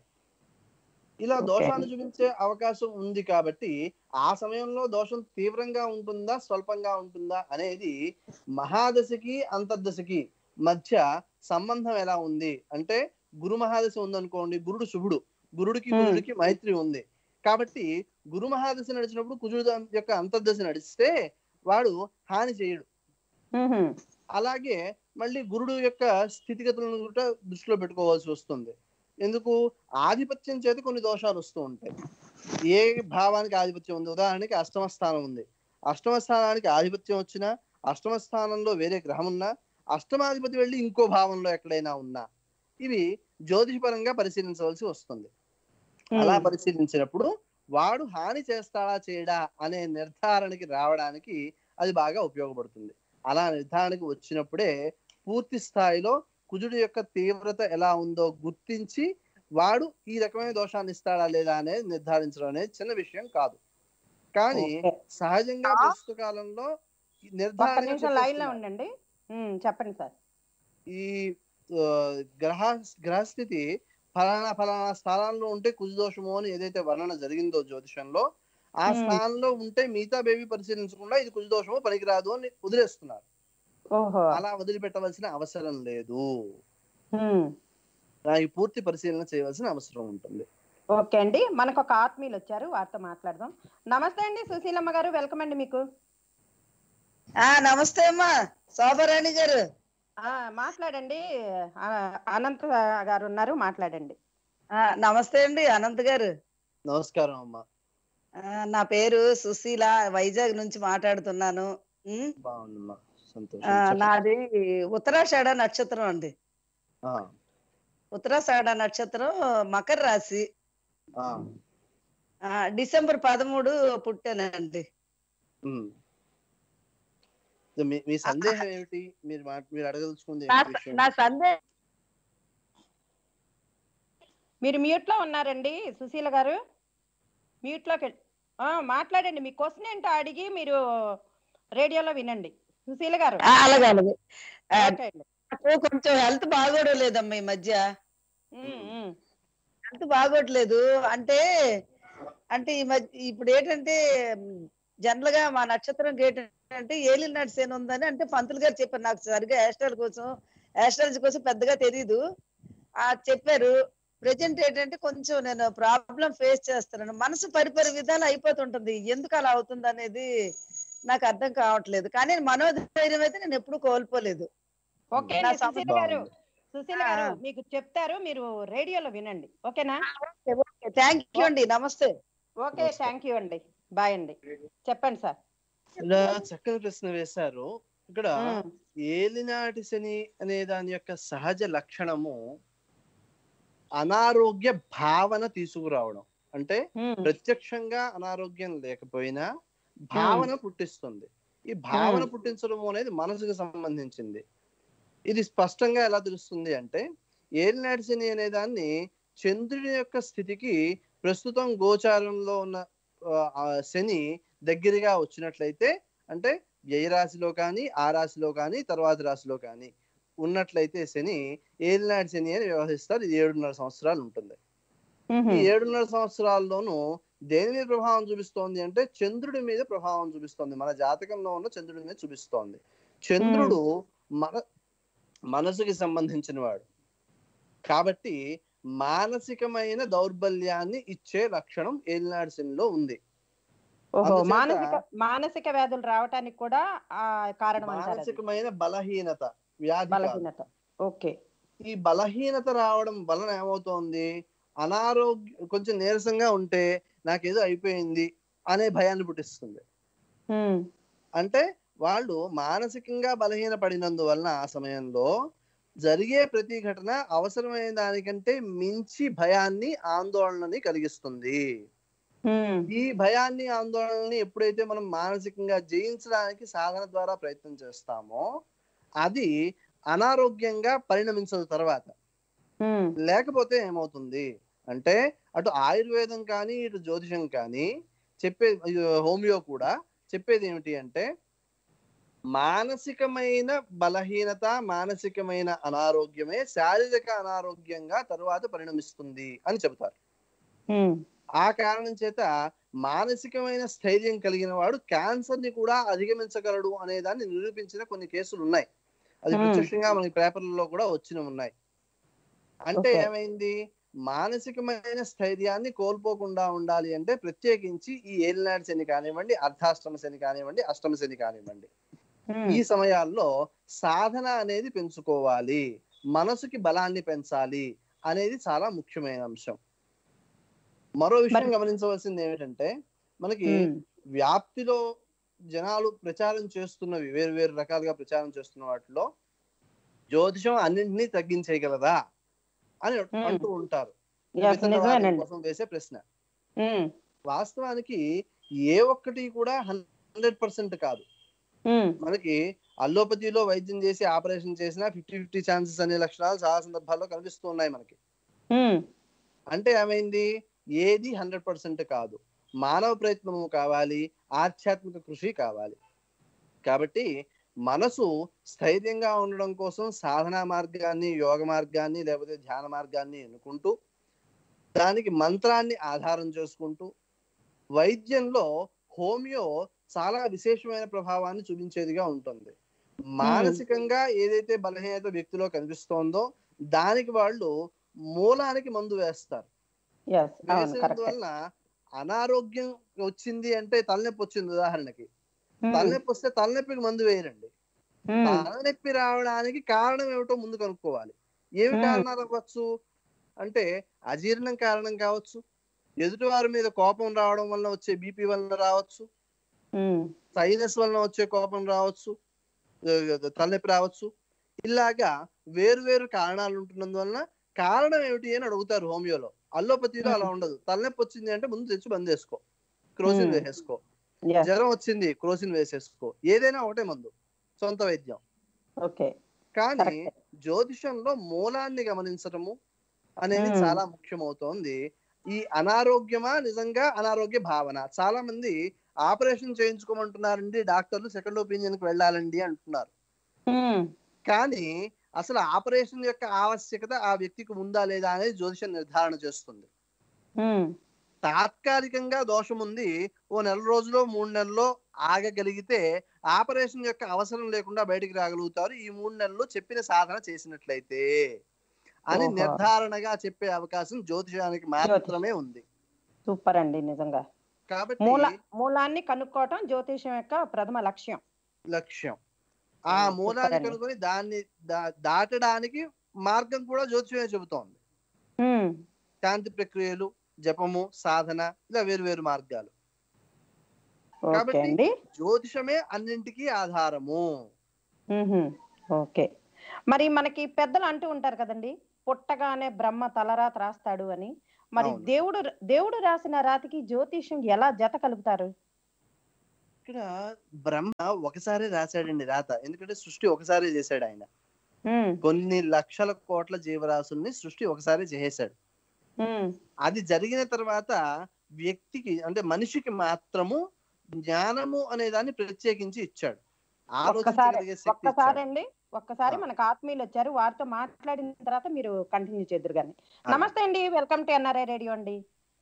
S2: ఇలా
S1: Okay.
S2: దోషాన్ని చూపించే అవకాశం ఉంది కాబట్టి ఆ సమయంలో దోషం తీవ్రంగా ఉంటుందా స్వల్పంగా ఉంటుందా అనేది మహాదశకి అంతర్దశకి మధ్య సంబంధం ఎలా ఉంది అంటే గురు మహాదశ ఉందనుకోండి గురుడు శుభుడు గురుడికి
S1: Hmm.
S2: గురుడికి మైత్రి ఉంది కాబట్టి గురు మహాదశ నడిచినప్పుడు కుజుడు దాని యొక్క అంతర్దశ నడిస్తే వాడు హాని చేయడు
S1: ఉహుం,
S2: అలాగే మళ్ళీ గురుడు యొక్క స్థితిగతులను కూడా దృష్టిలో పెట్టుకోవాల్సి వస్తుంది ఎందుకు ఆధిపత్యం చేత కొన్ని దోషాలు వస్తూ ఉంటాయి ఏ భావానికి ఆధిపత్యం ఉంది ఉదాహరణకి అష్టమ స్థానం ఉంది అష్టమ స్థానానికి ఆధిపత్యం వచ్చినా అష్టమ స్థానంలో వేరే గ్రహం ఉన్నా అష్టమాధిపతి వెళ్ళి ఇంకో భావంలో ఎక్కడైనా ఉన్నా ఇవి జ్యోతిషపరంగా పరిశీలించవలసి వస్తుంది అలా
S1: ఉమ్,
S2: పరిశీలించినప్పుడు వాడు హాని చేస్తాడా చేయడా అనే నిర్ధారణకి రావడానికి అది బాగా ఉపయోగపడుతుంది అలా నిర్ధారణకి వచ్చినప్పుడే పూర్తి స్థాయిలో కుజుడు యొక్క తీవ్రత ఎలా ఉందో గుర్తించి వాడు ఈ రకమైన దోషాన్ని ఇస్తాడా లేదా అనేది నిర్ధారించడం అనేది చిన్న విషయం కాదు కానీ
S1: ఓకే.
S2: సహజంగా ప్రస్తుత కాలంలో ఈ
S1: ఒక్క
S2: నిర్ధారణ
S1: నిమిషం లైన్ లో
S2: చేసేస్తున్నారు.
S1: ఉండండి ఉమ్, చెప్పండి సార్
S2: ఈ ఆ, గ్రహ గ్రహస్థితి ఫలానా ఫలానా స్థానాల్లో ఉంటే కుజదోషము అని ఏదైతే వర్ణన జరిగిందో జ్యోతిషంలో ఆ
S1: Hmm.
S2: స్థానంలో ఉంటే మిగతా బేబీ పరిశీలించకుండా ఇది కుజదోషము పనికిరాదు అని వదిలేస్తున్నారు
S1: ఓహో
S2: అలా వదిలిపెట్టవలసిన అవసరం లేదు
S1: ఉమ్,
S2: దానికి పూర్తి పరిశీలన చేయవలసిన అవసరం ఉంటుంది
S1: ఓకే అండి మనకు ఒక ఆత్మీయులు వచ్చారు వారితో మాట్లాడదాం నమస్తే అండి సుశీలమ్మ గారు వెల్కమ్ అండి మీకు
S3: ఆ నమస్తే అమ్మా శోభరాణి గారు
S1: ఆ మాట్లాడండి ఆ, అనంత్ గారు ఉన్నారు మాట్లాడండి
S3: ఆ నమస్తే అండి అనంత్ గారు
S2: నమస్కారం అమ్మా
S3: ఆ, నా పేరు సుశీల వైజాగ్ నుంచి మాట్లాడుతున్నాను ఉమ్,
S2: బాగుందమ్మా సంతోషం
S3: ఆ,
S2: చెప్పండి.
S3: నాది ఉత్తరాషాఢ నక్షత్రం అండి
S2: ఆ,
S3: ఉత్తరాషాఢ నక్షత్రం మకర రాశి
S2: ఆ,
S3: ఆ, డిసెంబర్ పదమూడు పుట్టానండి
S2: ఉమ్. మీ మీ సందేహం ఏమిటి మీరు మా- మీరు అడగదలుచుకుంది
S3: నా
S2: ఏమిటి విషయం
S3: నా సందేహం
S1: మీరు మ్యూట్ లో ఉన్నారండి సుశీల గారు మ్యూట్ లోకి వెళ్ళి- ఆ, మాట్లాడండి మీ క్వశ్చన్ ఏంటో అడిగి మీరు రేడియోలో వినండి సుశీల గారు
S3: ఆ, అలాగే అలాగే ఆ,
S1: ఓకే అండి.
S3: నాకు కొంచెం హెల్త్ బాగోడం లేదమ్మా ఈ మధ్య
S1: ఉమ్, ఉమ్,
S3: హెల్త్ బాగోట్లేదు అంటే అంటే ఈ మధ్య ఇప్పుడు ఏంటంటే జనరల్ గా మా నక్షత్రం ఏంటంటే ఏలి నడిసేన్ ఉందని అంటే పంతులు గారు చెప్పారు నాకు సరిగా హెయిర్ కోసం హెయిర్ కోసం పెద్దగా తెలియదు ఆ చెప్పారు ప్రజెంట్ ఏంటంటే కొంచెం నేను ప్రాబ్లం ఫేస్ చేస్తున్నాను మనసు పరిపరి విధాలు అయిపోతుంటుంది ఎందుకు అలా అవుతుంది అనేది నాకు అర్థం కావట్లేదు కానీ మనోధైర్యం అయితే నేను ఎప్పుడు కోల్పోలేదు
S1: ఓకే
S3: నా
S1: అండి సుశీల గారు
S2: బాగుంది.
S1: సుశీల గారు
S3: ఆ.
S1: మీకు చెప్తారు మీరు రేడియోలో వినండి ఓకేనా
S3: థ్యాంక్ యూ అండి నమస్తే
S1: ఓకే
S2: నమస్తే.
S1: థ్యాంక్ యూ అండి బాయ్ అండి చెప్పండి సార్
S2: ఇలా చక్కని ప్రశ్న వేశారు ఇక్కడ
S1: ఉమ్,
S2: ఏలినాటి శని అనే దాని యొక్క సహజ లక్షణము అనారోగ్య భావన తీసుకురావడం అంటే
S1: ఉమ్,
S2: ప్రత్యక్షంగా అనారోగ్యం లేకపోయినా భావన పుట్టిస్తుంది ఈ భావన
S1: Hmm.
S2: పుట్టించడం అనేది మనసుకు సంబంధించింది ఇది స్పష్టంగా ఎలా తెలుస్తుంది అంటే ఏలినాటి శని అనే దాన్ని చంద్రుని యొక్క స్థితికి ప్రస్తుతం గోచారంలో ఉన్న ఆ, ఆ శని దగ్గరగా వచ్చినట్లయితే అంటే వ్యయ రాశిలో కానీ ఆ రాశిలో కానీ తర్వాత రాశిలో కానీ ఉన్నట్లయితే శని ఏలినాటి శని అని వ్యవహరిస్తారు ఇది ఏడున్నర సంవత్సరాలు ఉంటుంది
S1: ఉహు,
S2: ఈ ఏడున్నర సంవత్సరాల్లోనూ దేని మీద ప్రభావం చూపిస్తోంది అంటే చంద్రుడి మీద ప్రభావం చూపిస్తోంది మన జాతకంలో ఉన్న చంద్రుడి మీద చూపిస్తోంది చంద్రుడు మన మనసుకి సంబంధించిన వాడు కాబట్టి మానసికమైన దౌర్బల్యాన్ని ఇచ్చే లక్షణం ఏలినాడు శనిలో ఉంది
S1: ఓహో
S2: అందుచేత-
S1: మానసిక మానసిక వ్యాధులు రావటానికి కూడా ఆ కారణం అంటారు అది.
S2: మానసికమైన బలహీనత వ్యాధి కాదు.
S1: బలహీనత ఓకే
S2: ఈ బలహీనత రావడం వలన ఏమవుతోంది అనారోగ్య కొంచెం నీరసంగా ఉంటే నాకేదో అయిపోయింది అనే భయాన్ని పుట్టిస్తుంది
S1: ఉమ్,
S2: అంటే వాళ్ళు మానసికంగా బలహీన పడినందువలన ఆ సమయంలో జరిగే ప్రతి ఘటన అవసరమైన దానికంటే మించి భయాన్ని ఆందోళనని కలిగిస్తుంది
S1: ఉమ్,
S2: ఈ భయాన్ని ఆందోళనని ఎప్పుడైతే మనం మానసికంగా జయించడానికి సాధన ద్వారా ప్రయత్నం చేస్తామో అది అనారోగ్యంగా పరిణమించదు తర్వాత
S1: ఉమ్,
S2: లేకపోతే ఏమవుతుంది అంటే అటు ఆయుర్వేదం కానీ ఇటు జ్యోతిషం కానీ చెప్పే హోమియో కూడా చెప్పేది ఏమిటి అంటే మానసికమైన బలహీనత మానసికమైన అనారోగ్యమే శారీరక అనారోగ్యంగా తరువాత పరిణమిస్తుంది అని చెబుతారు
S1: ఉమ్,
S2: ఆ కారణం చేత మానసికమైన స్థైర్యం కలిగిన వాడు క్యాన్సర్ ని కూడా అధిగమించగలడు అనే దాన్ని నిరూపించిన కొన్ని కేసులు ఉన్నాయి అది
S1: Hmm.
S2: ప్రత్యక్షంగా మనకి పేపర్లలో కూడా వచ్చిన ఉన్నాయి అంటే
S1: Okay.
S2: ఏమైంది మానసికమైన స్థైర్యాన్ని కోల్పోకుండా ఉండాలి అంటే ప్రత్యేకించి ఈ ఏలినాడు శని కానివ్వండి అర్ధాష్టమ శని కానివ్వండి అష్టమ శని కానివ్వండి
S1: ఉమ్,
S2: ఈ సమయాల్లో సాధన అనేది పెంచుకోవాలి మనసుకి బలాన్ని పెంచాలి అనేది చాలా ముఖ్యమైన అంశం మరో విషయం
S1: మరి-
S2: గమనించవలసింది ఏమిటంటే మనకి
S1: ఉమ్,
S2: వ్యాప్తిలో జనాలు ప్రచారం చేస్తున్నవి వేరు వేరు రకాలుగా ప్రచారం చేస్తున్న వాటిలో జ్యోతిషం అన్నింటినీ తగ్గించేయగలదా అని
S1: Hmm.
S2: అంటూ ఉంటారు
S1: yes,
S2: విత్తన వాదం
S1: నిజమేనండి
S2: కోసం వేసే ప్రశ్న
S1: ఉమ్,
S2: వాస్తవానికి ఏ ఒక్కటి కూడా హండ్రెడ్ పర్సెంట్ కాదు
S1: ఉమ్,
S2: మనకి అల్లోపతిలో వైద్యం చేసి ఆపరేషన్ చేసినా ఫిఫ్టీ ఫిఫ్టీ ఛాన్సెస్ అనే లక్షణాలు చాలా సందర్భాల్లో కనిపిస్తూ ఉన్నాయి మనకి
S1: ఉమ్,
S2: అంటే ఏమైంది ఏది హండ్రెడ్ పర్సెంట్ కాదు మానవ ప్రయత్నము కావాలి ఆధ్యాత్మిక కృషి కావాలి కాబట్టి మనసు స్థైర్యంగా ఉండడం కోసం సాధనా మార్గాన్ని యోగ మార్గాన్ని లేకపోతే ధ్యాన మార్గాన్ని ఎన్నుకుంటూ దానికి మంత్రాన్ని ఆధారం చేసుకుంటూ వైద్యంలో హోమియో చాలా విశేషమైన ప్రభావాన్ని చూపించేదిగా ఉంటుంది మానసికంగా ఏదైతే బలహీనత వ్యక్తిలో కనిపిస్తోందో దానికి వాళ్ళు మూలానికి మందు వేస్తారు
S1: yes, అవును కరెక్ట్
S2: వేసినందువలన అనారోగ్యం వచ్చింది అంటే తలనొప్పి వచ్చింది ఉదాహరణకి తలనొప్పి వస్తే తలనొప్పికి మందు వేయరండి తలనొప్పి రావడానికి కారణం ఏమిటో ముందు కనుక్కోవాలి ఏమి
S1: Hmm.
S2: కారణాలు అవ్వచ్చు అంటే అజీర్ణం కారణం కావచ్చు ఎదుటి వారి మీద కోపం రావడం వల్ల వచ్చే బీపీ వల్ల రావచ్చు సైనస్ వలన వచ్చే కోపం రావచ్చు ఆ, తలనొప్పి రావచ్చు ఇలాగా వేరు వేరు కారణాలు ఉంటున్నందువలన కారణం ఏమిటి అని అడుగుతారు హోమియోలో అల్లోపతిలో అలా ఉండదు తలనొప్పి వచ్చింది అంటే ముందు తెచ్చి బంద్ చేసుకో క్రోసిన్
S1: Hmm.
S2: వేసేసుకో జ్వరం వచ్చింది క్రోసిన్ వేసేసుకో ఏదైనా ఒకటే మందు సొంత వైద్యం
S1: ఓకే
S2: కానీ
S1: Correct.
S2: జ్యోతిషంలో మూలాన్ని గమనించడము అనేది
S1: మ్మ్.
S2: చాలా ముఖ్యమవుతోంది ఈ అనారోగ్యమా నిజంగా అనారోగ్య భావన చాలా మంది ఆపరేషన్ చేయించుకోమంటున్నారండి డాక్టర్లు సెకండ్ ఒపీనియన్ కి వెళ్ళాలండి అంటున్నారు
S1: ఉమ్,
S2: కానీ అసలు ఆపరేషన్ యొక్క ఆవశ్యకత ఆ వ్యక్తికి ఉందా లేదా అనేది జ్యోతిషం నిర్ధారణ చేస్తుంది
S1: ఉమ్,
S2: తాత్కాలికంగా దోషం ఉంది ఓ నెల రోజులో మూడు నెలల్లో ఆగగలిగితే ఆపరేషన్ యొక్క అవసరం లేకుండా బయటికి రాగలుగుతారు ఈ మూడు నెలల్లో చెప్పిన సాధన చేసినట్లయితే అని
S1: ఓహో.
S2: నిర్ధారణగా చెప్పే అవకాశం జ్యోతిషానికి మాత్రమే ఉంది
S1: సూపర్ అండి నిజంగా
S2: కాబట్టి
S1: మూల మూలాన్ని కనుక్కోవటం జ్యోతిషం యొక్క ప్రథమ లక్ష్యం
S2: లక్ష్యం ఆ
S1: ఓ,
S2: మూలాన్ని
S1: సూపర్ అండి.
S2: కనుకొని దాన్ని దా- దాటడానికి మార్గం కూడా జ్యోతిషమే చెబుతోంది
S1: ఉమ్,
S2: శాంతి ప్రక్రియలు జపము సాధన ఇలా వేరు వేరు మార్గాలు
S1: ఓకే
S2: కాబట్టి-
S1: అండి
S2: జ్యోతిషమే అన్నింటికీ ఆధారము
S1: ఉహుం, ఓకే మరి మనకి పెద్దలు అంటూ ఉంటారు కదండి పుట్టగానే బ్రహ్మ తలరాత రాస్తాడు అని మరి
S2: అవును.
S1: దేవుడు దేవుడు రాసిన రాతికి జ్యోతిషం ఎలా జత కలుపుతారు
S2: ఇక్కడ బ్రహ్మ ఒకసారి రాశాడండి రాత ఎందుకంటే సృష్టి ఒకసారి చేశాడు ఆయన
S1: ఉమ్,
S2: కొన్ని లక్షల కోట్ల జీవరాశుల్ని సృష్టి ఒకసారి చేసేశాడు
S1: ఉమ్,
S2: అది జరిగిన తర్వాత వ్యక్తికి అంటే మనిషికి మాత్రము జ్ఞానము అనే దాన్ని ప్రత్యేకించి ఇచ్చాడు
S1: ఒక్కసారి
S2: ఆలోచించగలిగే శక్తి
S1: ఒక్కసారి
S2: ఇచ్చాడు.
S1: అండి ఒక్కసారి
S2: ఆ.
S1: మనకు ఆత్మీయులు వచ్చారు వారితో మాట్లాడిన తర్వాత మీరు కంటిన్యూ చేద్దరు కానీ
S2: ఆ.
S1: నమస్తే అండి వెల్కమ్ టు ఎన్ఆర్ఐ రేడియో అండి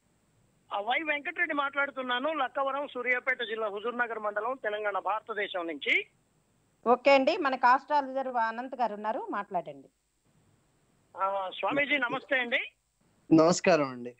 S4: ఆ, వై వెంకటరెడ్డి మాట్లాడుతున్నాను లక్కవరం సూర్యాపేట జిల్లా హుజూర్ నగర్ మండలం తెలంగాణ భారతదేశం నుంచి
S1: ఓకే అండి మనకు ఆస్ట్రాలజర్ అనంత్ గారు ఉన్నారు మాట్లాడండి
S4: ఆ, స్వామీజీ నమస్తే అండి
S2: నమస్కారం అండి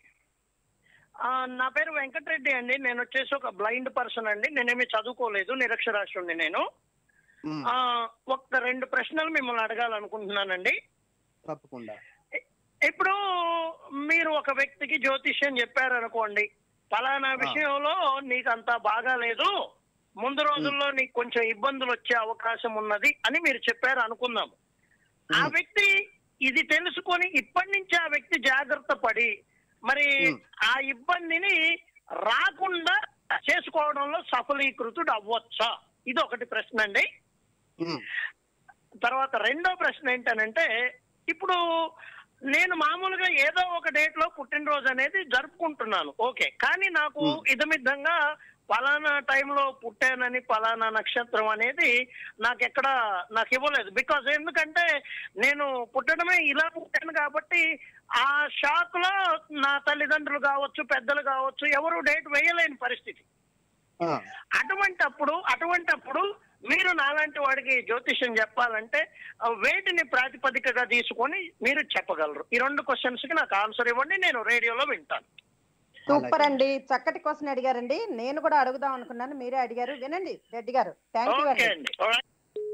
S4: ఆ, నా పేరు వెంకటరెడ్డి అండి నేను వచ్చేసి ఒక బ్లైండ్ పర్సన్ అండి నేనేమి చదువుకోలేదు నిరక్షరాస్యుడిని నేను
S2: ఉమ్,
S4: ఆ, ఒక రెండు ప్రశ్నలు మిమ్మల్ని అడగాలనుకుంటున్నానండి
S2: తప్పకుండా
S4: ఇప్పుడు మీరు ఒక వ్యక్తికి జ్యోతిష్యం చెప్పారనుకోండి ఫలానా విషయంలో నీకు అంత బాగాలేదు ముందు రోజుల్లో నీకు కొంచెం ఇబ్బందులు వచ్చే అవకాశం ఉన్నది అని మీరు చెప్పారు అనుకుందాం ఆ
S2: ఉమ్,
S4: వ్యక్తి ఇది తెలుసుకొని ఇప్పటి నుంచి ఆ వ్యక్తి జాగ్రత్త పడి మరి
S2: ఉమ్.
S4: ఆ ఇబ్బందిని రాకుండా చేసుకోవడంలో సఫలీకృతుడు అవ్వచ్చా ఇది ఒకటి ప్రశ్న అండి
S2: ఉమ్,
S4: తర్వాత రెండో ప్రశ్న ఏంటనంటే ఇప్పుడు నేను మామూలుగా ఏదో ఒక డేట్ లో పుట్టినరోజు అనేది జరుపుకుంటున్నాను ఓకే కానీ నాకు
S2: Hmm.
S4: ఇదమిద్దంగా పలానా టైంలో పుట్టానని పలానా నక్షత్రం అనేది నాకు ఎక్కడ నాకు ఇవ్వలేదు బికాజ్ ఎందుకంటే నేను పుట్టడమే ఇలా పుట్టాను కాబట్టి ఆ షాక్ లో నా తల్లిదండ్రులు కావచ్చు పెద్దలు కావచ్చు ఎవరు డేట్ వేయలేని పరిస్థితి
S2: ఆ,
S4: అటువంటప్పుడు అటువంటప్పుడు మీరు నాలాంటి వాడికి జ్యోతిష్యం చెప్పాలంటే ఆ, వేటిని ప్రాతిపదికగా తీసుకొని మీరు చెప్పగలరు ఈ రెండు క్వశ్చన్స్ కి నాకు ఆన్సర్ ఇవ్వండి నేను రేడియోలో వింటాను
S1: సూపర్ అండి చక్కటి క్వశ్చన్ అడిగారండి నేను కూడా అడుగుదాం అనుకున్నాను మీరే అడిగారు వినండి రెడ్డి గారు థ్యాంక్ యూ
S4: ఓకే
S1: అండి
S4: అండి Alright.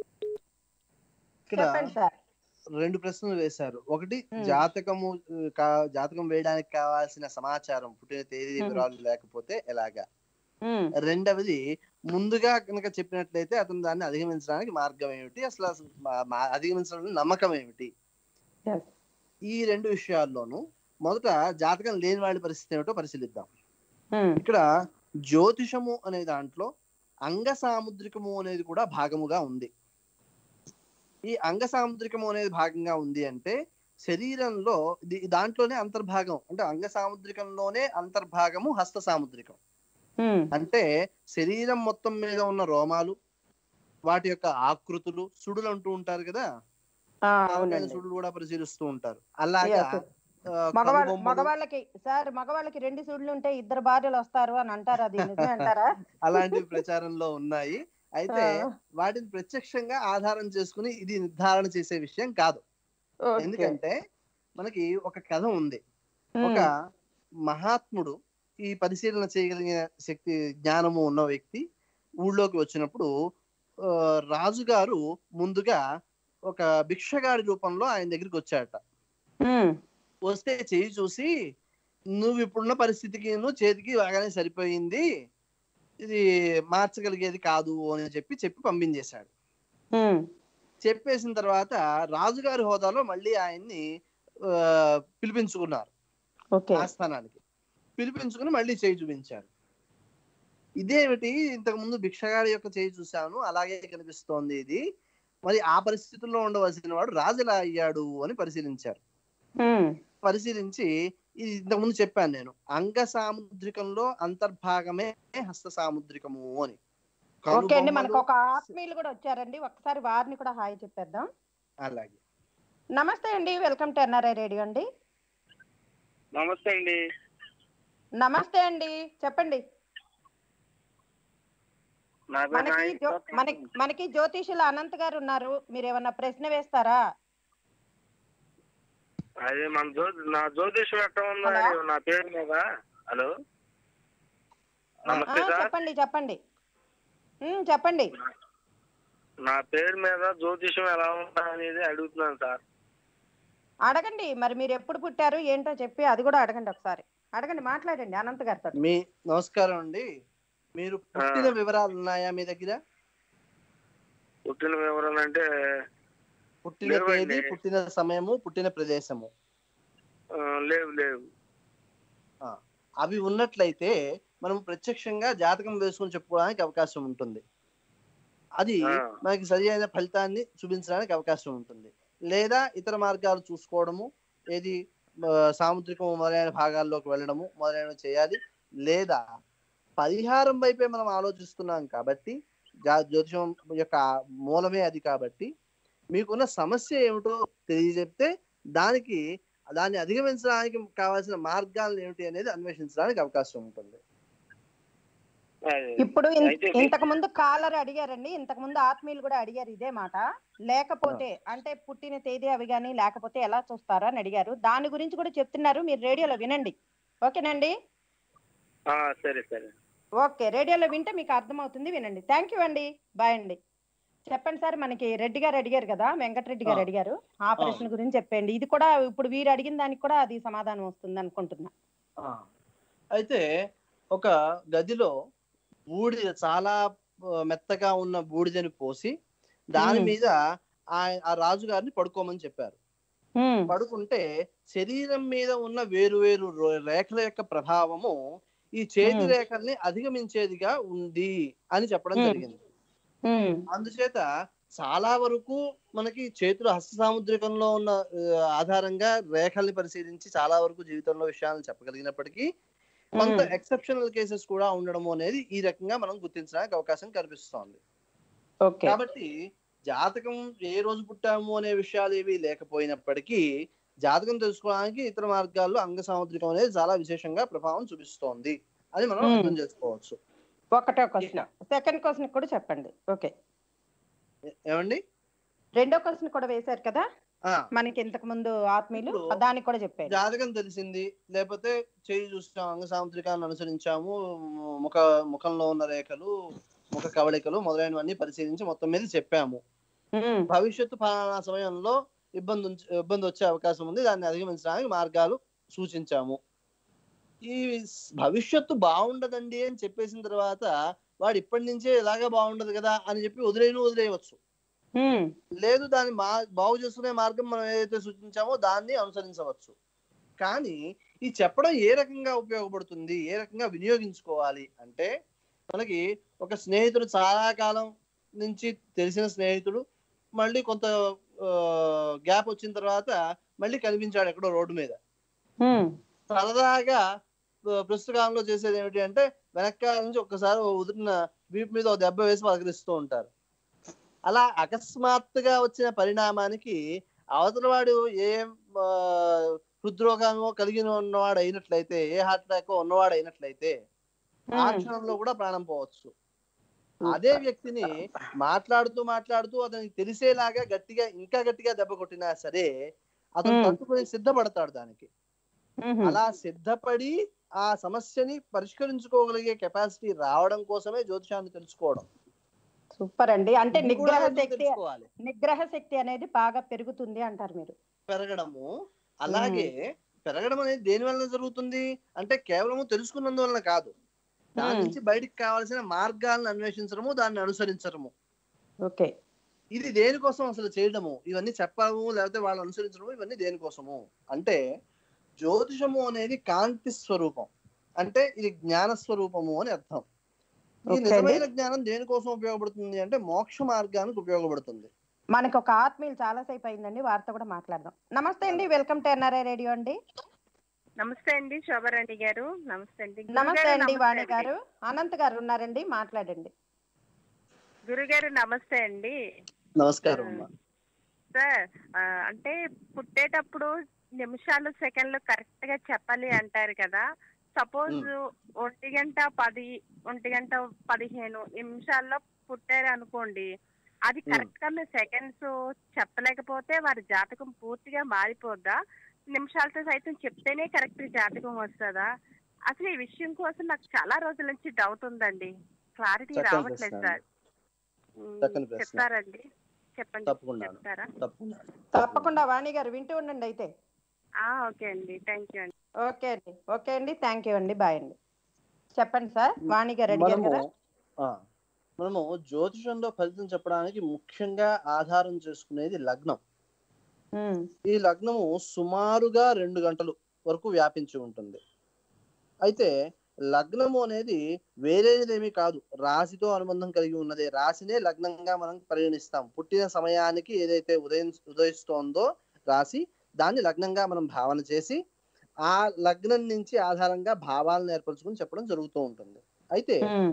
S2: ఇక్కడ
S1: చెప్పండి సార్
S2: రెండు ప్రశ్నలు వేశారు ఒకటి
S1: ఉమ్.
S2: జాతకము ఉ, కా- జాతకం వేయడానికి కావాల్సిన సమాచారం పుట్టిన తేదీ
S1: ఉమ్.
S2: వివరాలు లేకపోతే ఎలాగా
S1: ఉమ్,
S2: రెండవది ముందుగా కనుక చెప్పినట్లయితే అతను దాన్ని అధిగమించడానికి మార్గం ఏమిటి అసలు అసలు మా- మా- అధిగమించడానికి నమ్మకం ఏమిటి
S1: yes.
S2: ఈ రెండు విషయాల్లోనూ మొదట జాతకం లేని వాళ్ళ పరిస్థితి ఏమిటో పరిశీలిద్దాం
S1: ఉమ్,
S2: ఇక్కడ జ్యోతిషము అనే దాంట్లో అంగ సాముద్రికము అనేది కూడా భాగముగా ఉంది ఈ అంగ సాముద్రికము అనేది భాగంగా ఉంది అంటే శరీరంలో ఇది- దాంట్లోనే అంతర్భాగం అంటే అంగ సాముద్రికంలోనే అంతర్భాగము హస్త సాముద్రికం
S1: ఉమ్,
S2: అంటే శరీరం మొత్తం మీద ఉన్న రోమాలు వాటి యొక్క ఆకృతులు సుడులు అంటూ ఉంటారు కదా
S1: ఆ,
S2: తల మీద
S1: అవునండి
S2: సుడులు కూడా పరిశీలిస్తూ ఉంటారు అలాగా
S1: Yes.
S2: ఆ,
S1: మగవాళ్ళ
S2: కనుబొమ్మలు,
S1: మగవాళ్ళకి సార్ మగవాళ్ళకి రెండు సూడ్లు ఉంటే ఇద్దరు భార్యలు వస్తారు అని అంటారు అది నిజమే అంటారా
S2: అలాంటివి ప్రచారంలో ఉన్నాయి అయితే
S1: ఆ,
S2: వాటిని ప్రత్యక్షంగా ఆధారం చేసుకుని ఇది నిర్ధారణ చేసే విషయం కాదు
S1: okay.
S2: ఎందుకంటే మనకి ఒక కథ ఉంది
S1: ఉమ్,
S2: ఒక మహాత్ముడు ఈ పరిశీలన చేయగలిగిన శక్తి జ్ఞానము ఉన్న వ్యక్తి ఊళ్ళోకి వచ్చినప్పుడు ఆ, రాజుగారు ముందుగా ఒక భిక్షగాడి రూపంలో ఆయన దగ్గరికి వచ్చాడట
S1: ఉమ్,
S2: వస్తే చేయి చూసి నువ్వు ఇప్పుడున్న పరిస్థితికి నువ్వు చేతికి బాగానే సరిపోయింది ఇది మార్చగలిగేది కాదు అని చెప్పి చెప్పి పంపించేశాడు
S1: ఉమ్,
S2: చెప్పేసిన తర్వాత రాజుగారి హోదాలో మళ్ళీ ఆయన్ని ఆ, పిలిపించుకున్నారు
S1: ఓకే
S2: ఆస్థానానికి పిలిపించుకుని మళ్ళీ చేయి చూపించారు ఇదేమిటి ఇంతకు ముందు భిక్షగాడి యొక్క చేయి చూశాను అలాగే కనిపిస్తోంది ఇది మరి ఆ పరిస్థితుల్లో ఉండవలసిన వాడు రాజు ఎలా అయ్యాడు అని పరిశీలించారు
S1: ఉమ్,
S2: పరిశీలించి ఇది ఇంతకుముందు చెప్పాను నేను అంగ సాముద్రికంలో అంతర్భాగమే హస్త సాముద్రికము అని
S1: ఓకే అండి మనకు
S2: కనుబొమ్మలు-
S1: ఒక ఆత్మీయులు కూడా వచ్చారండి ఒకసారి వారిని కూడా హాయ్ చెప్పేద్దాం
S2: అలాగే
S1: నమస్తే అండి వెల్కమ్ టు ఎన్ఆర్ఐ రేడియో అండి
S4: నమస్తే అండి
S1: నమస్తే అండి చెప్పండి
S4: నా పేరు
S1: మనకి
S4: నాయక్
S1: జ్యో- మనకి మనకి జ్యోతిషులు అనంత్ గారు ఉన్నారు మీరు ఏమన్నా ప్రశ్న వేస్తారా
S4: అదే మన జ్యో నా జ్యోతిషం ఎట్లా ఉందా
S1: హలో?
S4: నా పేరు మీద హలో
S1: ఆ,
S4: నమస్తే సార్
S1: చెప్పండి చెప్పండి ఉమ్, చెప్పండి
S4: నా పేరు మీద జ్యోతిషం ఎలా ఉందా అనేది అడుగుతున్నాను సార్
S1: అడగండి మరి మీరు ఎప్పుడు పుట్టారు ఏంటో చెప్పి అది కూడా అడగండి ఒకసారి అడగండి మాట్లాడండి అనంత్ గారితో
S2: మీ నమస్కారం అండి మీరు పుట్టిన వివరాలు ఉన్నాయా మీ దగ్గర
S4: పుట్టిన వివరణ అంటే
S2: పుట్టిన
S4: లేవండి.
S2: తేదీ పుట్టిన సమయము పుట్టిన ప్రదేశము
S4: ఆ, లేవు లేవు
S2: అవి ఉన్నట్లయితే మనం ప్రత్యక్షంగా జాతకం వేసుకొని చెప్పుకోవడానికి అవకాశం ఉంటుంది అది
S4: ఆ.
S2: మనకి సరి అయిన ఫలితాన్ని చూపించడానికి అవకాశం ఉంటుంది లేదా ఇతర మార్గాలు చూసుకోవడము ఏది ఆ, సాముద్రికం మొదలైన భాగాల్లోకి వెళ్ళడము మొదలైనవి చేయాలి లేదా పరిహారం వైపే మనం ఆలోచిస్తున్నాం కాబట్టి జా- జ్యోతిషం యొక్క మూలమే అది కాబట్టి మీకున్న సమస్య ఏమిటో తెలియజెప్తే దానికి దాన్ని అధిగమించడానికి కావాల్సిన మార్గాలు ఏమిటి అనేది అన్వేషించడానికి అవకాశం ఉంటుంది
S4: అదే.
S1: ఇప్పుడు ఇన్-
S4: అయితే-
S1: ఇంతకు ముందు కాలర్ అడిగారండి ఇంతకు ముందు ఆత్మీయులు కూడా అడిగారు ఇదే మాట లేకపోతే అంటే పుట్టిన తేదీ అవి కానీ లేకపోతే ఎలా చూస్తారా అని అడిగారు దాని గురించి కూడా చెప్తున్నారు మీరు రేడియోలో వినండి ఓకేనండి
S4: ఆ, సరే సరే
S1: ఓకే రేడియోలో వింటే మీకు అర్థమవుతుంది వినండి థ్యాంక్ యూ అండి బాయ్ అండి చెప్పండి సార్ మనకి రెడ్డి గారు అడిగారు కదా వెంకటరెడ్డి గారు
S2: ఆ.
S1: అడిగారు ఆ ప్రశ్న గురించి చెప్పండి ఇది కూడా ఇప్పుడు వీరు అడిగిన దానికి కూడా అది సమాధానం వస్తుంది అనుకుంటున్నా
S2: ఆ. అయితే ఒక గదిలో బూడిద చాలా ఆ, మెత్తగా ఉన్న బూడిదని పోసి దాని
S1: మ్మ్.
S2: మీద ఆ ఆ రాజు గారిని పడుకోమని చెప్పారు
S1: ఉమ్,
S2: పడుకుంటే శరీరం మీద ఉన్న వేరు వేరు రో- రేఖల యొక్క ప్రభావము ఈ చేతి
S1: మ్మ్.
S2: రేఖల్ని అధిగమించేదిగా ఉంది అని చెప్పడం
S1: మ్మ్.
S2: జరిగింది
S1: ఉమ్,
S2: అందుచేత చాలా వరకు మనకి చేతులు హస్త సాముద్రికంలో ఉన్న ఆ, ఆధారంగా రేఖల్ని పరిశీలించి చాలా వరకు జీవితంలో విషయాలను చెప్పగలిగినప్పటికీ కొంత
S1: ఉమ్,
S2: ఎక్సెప్షనల్ కేసెస్ కూడా ఉండడం అనేది ఈ రకంగా మనం గుర్తించడానికి అవకాశం కనిపిస్తోంది
S1: ఓకే
S2: కాబట్టి జాతకం ఏ రోజు పుట్టాము అనే విషయాలు ఏవి లేకపోయినప్పటికీ జాతకం తెలుసుకోవడానికి ఇతర మార్గాల్లో అంగ సాముద్రికం అనేది చాలా విశేషంగా ప్రభావం చూపిస్తోంది అని మనం
S1: మ్మ్.
S2: అర్థం చేసుకోవచ్చు
S1: ఒకటో క్వశ్చన్ సెకండ్ క్వశ్చన్ కూడా చెప్పండి ఓకే
S2: ఏ- ఏమండి
S1: రెండో క్వశ్చన్ కూడా వేశారు కదా
S2: ఆ
S1: మనకి ఇంతకు ముందు ఆత్మీయులు
S2: ఇప్పుడు
S1: దానికి కూడా చెప్పారు
S2: జాతకం తెలిసింది లేకపోతే చేయి చూసాం అంగ సాముద్రికాన్ని అనుసరించాము ముఖ ముఖంలో ఉన్న రేఖలు ముఖ కవళికలు మొదలైనవన్నీ పరిశీలించి మొత్తం మీద చెప్పాము
S1: ఉమ్,
S2: భవిష్యత్తు ఫలానా సమయంలో ఇబ్బంది ఉంచ- ఇబ్బంది వచ్చే అవకాశం ఉంది దాన్ని అధిగమించడానికి మార్గాలు సూచించాము ఈ స్- భవిష్యత్తు బాగుండదండి అని చెప్పేసిన తర్వాత వాడు ఇప్పటి నుంచే ఇలాగే బాగుండదు కదా అని చెప్పి వదిలేను వదిలేయవచ్చు
S1: ఉమ్,
S2: లేదు దాన్ని మా బాగు చేసుకునే మార్గం మనం ఏదైతే సూచించామో దాన్ని అనుసరించవచ్చు కానీ ఈ చెప్పడం ఏ రకంగా ఉపయోగపడుతుంది ఏ రకంగా వినియోగించుకోవాలి అంటే మనకి ఒక స్నేహితుడు చాలా కాలం నుంచి తెలిసిన స్నేహితుడు మళ్ళీ కొంత గ్యాప్ వచ్చిన తర్వాత మళ్ళీ కనిపించాడు ఎక్కడో రోడ్డు మీద
S1: ఉమ్,
S2: సరదాగా ఆ, ప్రస్తుత కాలంలో చేసేది ఏమిటి అంటే వెనకాల నుంచి ఒక్కసారి ఓ ఉదిరిన వీపు మీద ఒక దెబ్బ వేసి పలకరిస్తూ ఉంటారు అలా అకస్మాత్తుగా వచ్చిన పరిణామానికి అవతల వాడు ఏ ఆ, హృద్రోగమో కలిగిన ఉన్నవాడు అయినట్లయితే ఏ హార్ట్ అటాక్ ఉన్నవాడు అయినట్లయితే ఆ
S1: ఉమ్,
S2: క్షణంలో కూడా ప్రాణం పోవచ్చు అదే వ్యక్తిని మాట్లాడుతూ మాట్లాడుతూ అతనికి తెలిసేలాగా గట్టిగా ఇంకా గట్టిగా దెబ్బ కొట్టినా సరే అతను
S1: మ్మ్.
S2: తట్టుకొని సిద్ధపడతాడు దానికి
S1: ఉమ్,
S2: అలా సిద్ధపడి ఆ సమస్యని పరిష్కరించుకోగలిగే కెపాసిటీ రావడం కోసమే జ్యోతిషాన్ని తెలుసుకోవడం
S1: సూపర్ అండి అంటే
S2: ఇది కూడా
S1: నిగ్రహ
S2: ఎందుకు
S1: శక్తి
S2: తెలుసుకోవాలి
S1: నిగ్రహ శక్తి అనేది బాగా పెరుగుతుంది అంటారు మీరు
S2: పెరగడము అలాగే పెరగడం అనేది దేని వలన జరుగుతుంది అంటే కేవలము తెలుసుకున్నందువలన కాదు దాని
S1: మ్మ్.
S2: నుంచి బయటికి కావాల్సిన మార్గాలను అన్వేషించడము దాన్ని అనుసరించడము
S1: ఓకే
S2: ఇది దేనికోసం అసలు చేయడము ఇవన్నీ చెప్పడము లేకపోతే వాళ్ళు అనుసరించడము ఇవన్నీ దేనికోసము అంటే జ్యోతిషము అనేది కాంతి స్వరూపం అంటే ఇది జ్ఞాన స్వరూపము అని అర్థం ఈ
S1: ఓకే
S2: నిజమైన జ్ఞానం దేనికోసం ఉపయోగపడుతుంది అంటే మోక్ష మార్గానికి ఉపయోగపడుతుంది
S1: మనకి ఒక ఆత్మీయులు చాలాసేపు అయిందండి వారితో కూడా మాట్లాడదాం నమస్తే అండి వెల్కమ్ టు ఎన్ఆర్ఐ రేడియో అండి
S5: నమస్తే అండి శోభారాణి గారు నమస్తే అండి
S1: నమస్తే
S5: గురుగారు,
S1: అండి
S5: నమస్తే
S1: వాణి
S5: అండి.
S1: గారు అనంత్ గారు ఉన్నారండి మాట్లాడండి
S5: గురుగారు నమస్తే అండి
S2: నమస్కారం అమ్మా
S5: సార్ ఆ, అంటే పుట్టేటప్పుడు నిమిషాలు సెకండ్లు కరెక్ట్ గా చెప్పాలి అంటారు కదా సపోజ్ ఒంటి గంట పది ఒంటి గంట పదిహేను నిమిషాల్లో పుట్టారు అనుకోండి అది
S2: Hmm.
S5: కరెక్ట్ గా మీరు సెకండ్స్ చెప్పలేకపోతే వారి జాతకం పూర్తిగా మారిపోద్దా నిమిషాలతో సైతం చెప్తేనే కరెక్ట్ జాతకం వస్తుందా అసలు ఈ విషయం కోసం నాకు చాలా రోజుల నుంచి డౌట్ ఉందండి క్లారిటీ
S2: చక్కని
S5: రావట్లేదు
S2: ప్రశ్న
S5: సార్ ఉమ్,
S2: చక్కని ప్రశ్న.
S5: చెప్తారండి చెప్పండి
S2: తప్పకుండా
S5: చెప్తారా
S2: తప్పకుండా
S1: తప్పకుండా వాణి గారు వింటూ ఉండండి అయితే
S5: ఆ, ఓకే అండి థ్యాంక్ యూ అండి
S1: ఓకే అండి ఓకే అండి థ్యాంక్ యూ అండి బాయ్ అండి చెప్పండి సార్ వాణి గారు అడిగారు
S2: మనము
S1: కదా
S2: ఆ, మనము జ్యోతిషంలో ఫలితం చెప్పడానికి ముఖ్యంగా ఆధారం చేసుకునేది లగ్నం
S1: ఉమ్,
S2: ఈ లగ్నము సుమారుగా రెండు గంటలు వరకు వ్యాపించి ఉంటుంది అయితే లగ్నము అనేది వేరేదేమీ కాదు రాశితో అనుబంధం కలిగి ఉన్నదే రాశినే లగ్నంగా మనం పరిగణిస్తాం పుట్టిన సమయానికి ఏదైతే ఉదయం ఉదయిస్తోందో రాశి దాన్ని లగ్నంగా మనం భావన చేసి ఆ లగ్నం నుంచి ఆధారంగా భావాలను ఏర్పరచుకుని చెప్పడం జరుగుతూ ఉంటుంది అయితే
S1: ఉమ్,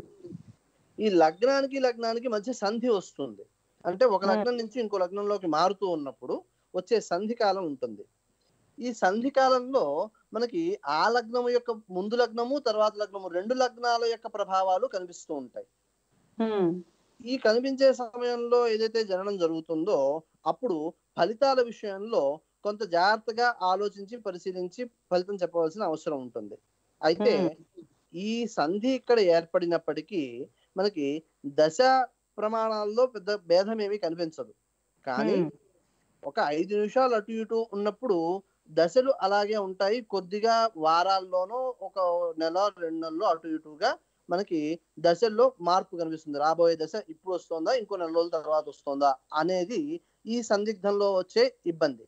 S2: ఈ లగ్నానికి లగ్నానికి మధ్య సంధి వస్తుంది అంటే ఒక
S1: Hmm.
S2: లగ్నం నుంచి ఇంకో లగ్నంలోకి మారుతూ ఉన్నప్పుడు వచ్చే సంధి కాలం ఉంటుంది ఈ సంధి కాలంలో మనకి ఆ లగ్నము యొక్క ముందు లగ్నము తర్వాత లగ్నము రెండు లగ్నాల యొక్క ప్రభావాలు కనిపిస్తూ ఉంటాయి
S1: ఉమ్,
S2: ఈ కనిపించే సమయంలో ఏదైతే జననం జరుగుతుందో అప్పుడు ఫలితాల విషయంలో కొంత జాగ్రత్తగా ఆలోచించి పరిశీలించి ఫలితం చెప్పవలసిన అవసరం ఉంటుంది అయితే
S1: Hmm.
S2: ఈ సంధి ఇక్కడ ఏర్పడినప్పటికీ మనకి దశ ప్రమాణాల్లో పెద్ద భేదం ఏమీ కనిపించదు కానీ
S1: ఉమ్,
S2: ఒక ఐదు నిమిషాలు అటు ఇటు ఉన్నప్పుడు దశలు అలాగే ఉంటాయి కొద్దిగా వారాల్లోనో ఒక నెల రెండు నెలలు అటు ఇటుగా మనకి దశల్లో మార్పు కనిపిస్తుంది రాబోయే దశ ఇప్పుడు వస్తుందా ఇంకో నెల రోజుల తర్వాత వస్తుందా అనేది ఈ సందిగ్ధంలో వచ్చే ఇబ్బంది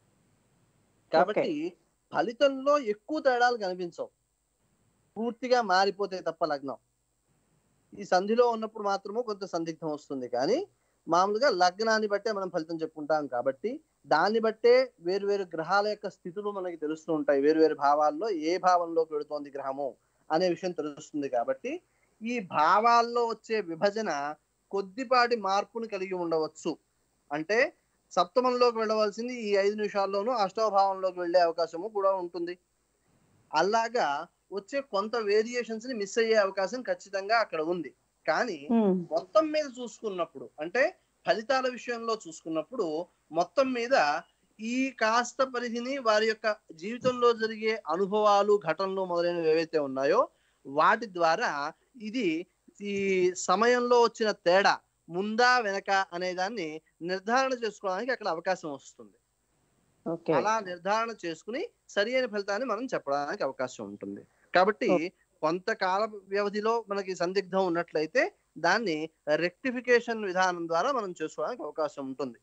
S2: కాబట్టి ఫలితంలో ఎక్కువ తేడాలు కనిపించవు పూర్తిగా మారిపోతే తప్ప లగ్నం ఈ సంధిలో ఉన్నప్పుడు మాత్రము కొంత సందిగ్ధం వస్తుంది కానీ మామూలుగా లగ్నాన్ని బట్టే మనం ఫలితం చెప్పుకుంటాం కాబట్టి దాన్ని బట్టే వేరు వేరు గ్రహాల యొక్క స్థితులు మనకి తెలుస్తూ ఉంటాయి వేరు వేరు భావాల్లో ఏ భావంలోకి వెళుతోంది గ్రహము అనే విషయం తెలుస్తుంది కాబట్టి ఈ భావాల్లో వచ్చే విభజన కొద్దిపాటి మార్పుని కలిగి ఉండవచ్చు అంటే సప్తమంలోకి వెళ్ళవలసింది ఈ ఐదు నిమిషాల్లోనూ అష్టవ భావంలోకి వెళ్ళే అవకాశము కూడా ఉంటుంది అలాగా వచ్చే కొంత వేరియేషన్స్ ని మిస్ అయ్యే అవకాశం ఖచ్చితంగా అక్కడ ఉంది కానీ
S1: ఉమ్,
S2: మొత్తం మీద చూసుకున్నప్పుడు అంటే ఫలితాల విషయంలో చూసుకున్నప్పుడు మొత్తం మీద ఈ కాస్త పరిధిని వారి యొక్క జీవితంలో జరిగే అనుభవాలు ఘటనలు మొదలైనవి ఏవైతే ఉన్నాయో వాటి ద్వారా ఇది ఈ సమయంలో వచ్చిన తేడా ముందా వెనక అనే దాన్ని నిర్ధారణ చేసుకోవడానికి అక్కడ అవకాశం వస్తుంది
S1: ఓకే
S2: అలా నిర్ధారణ చేసుకుని సరి అయిన ఫలితాన్ని మనం చెప్పడానికి అవకాశం ఉంటుంది కాబట్టి కొంతకాల వ్యవధిలో మనకి సందిగ్ధం ఉన్నట్లయితే దాన్ని రెక్టిఫికేషన్ విధానం ద్వారా మనం చేసుకోవడానికి అవకాశం ఉంటుంది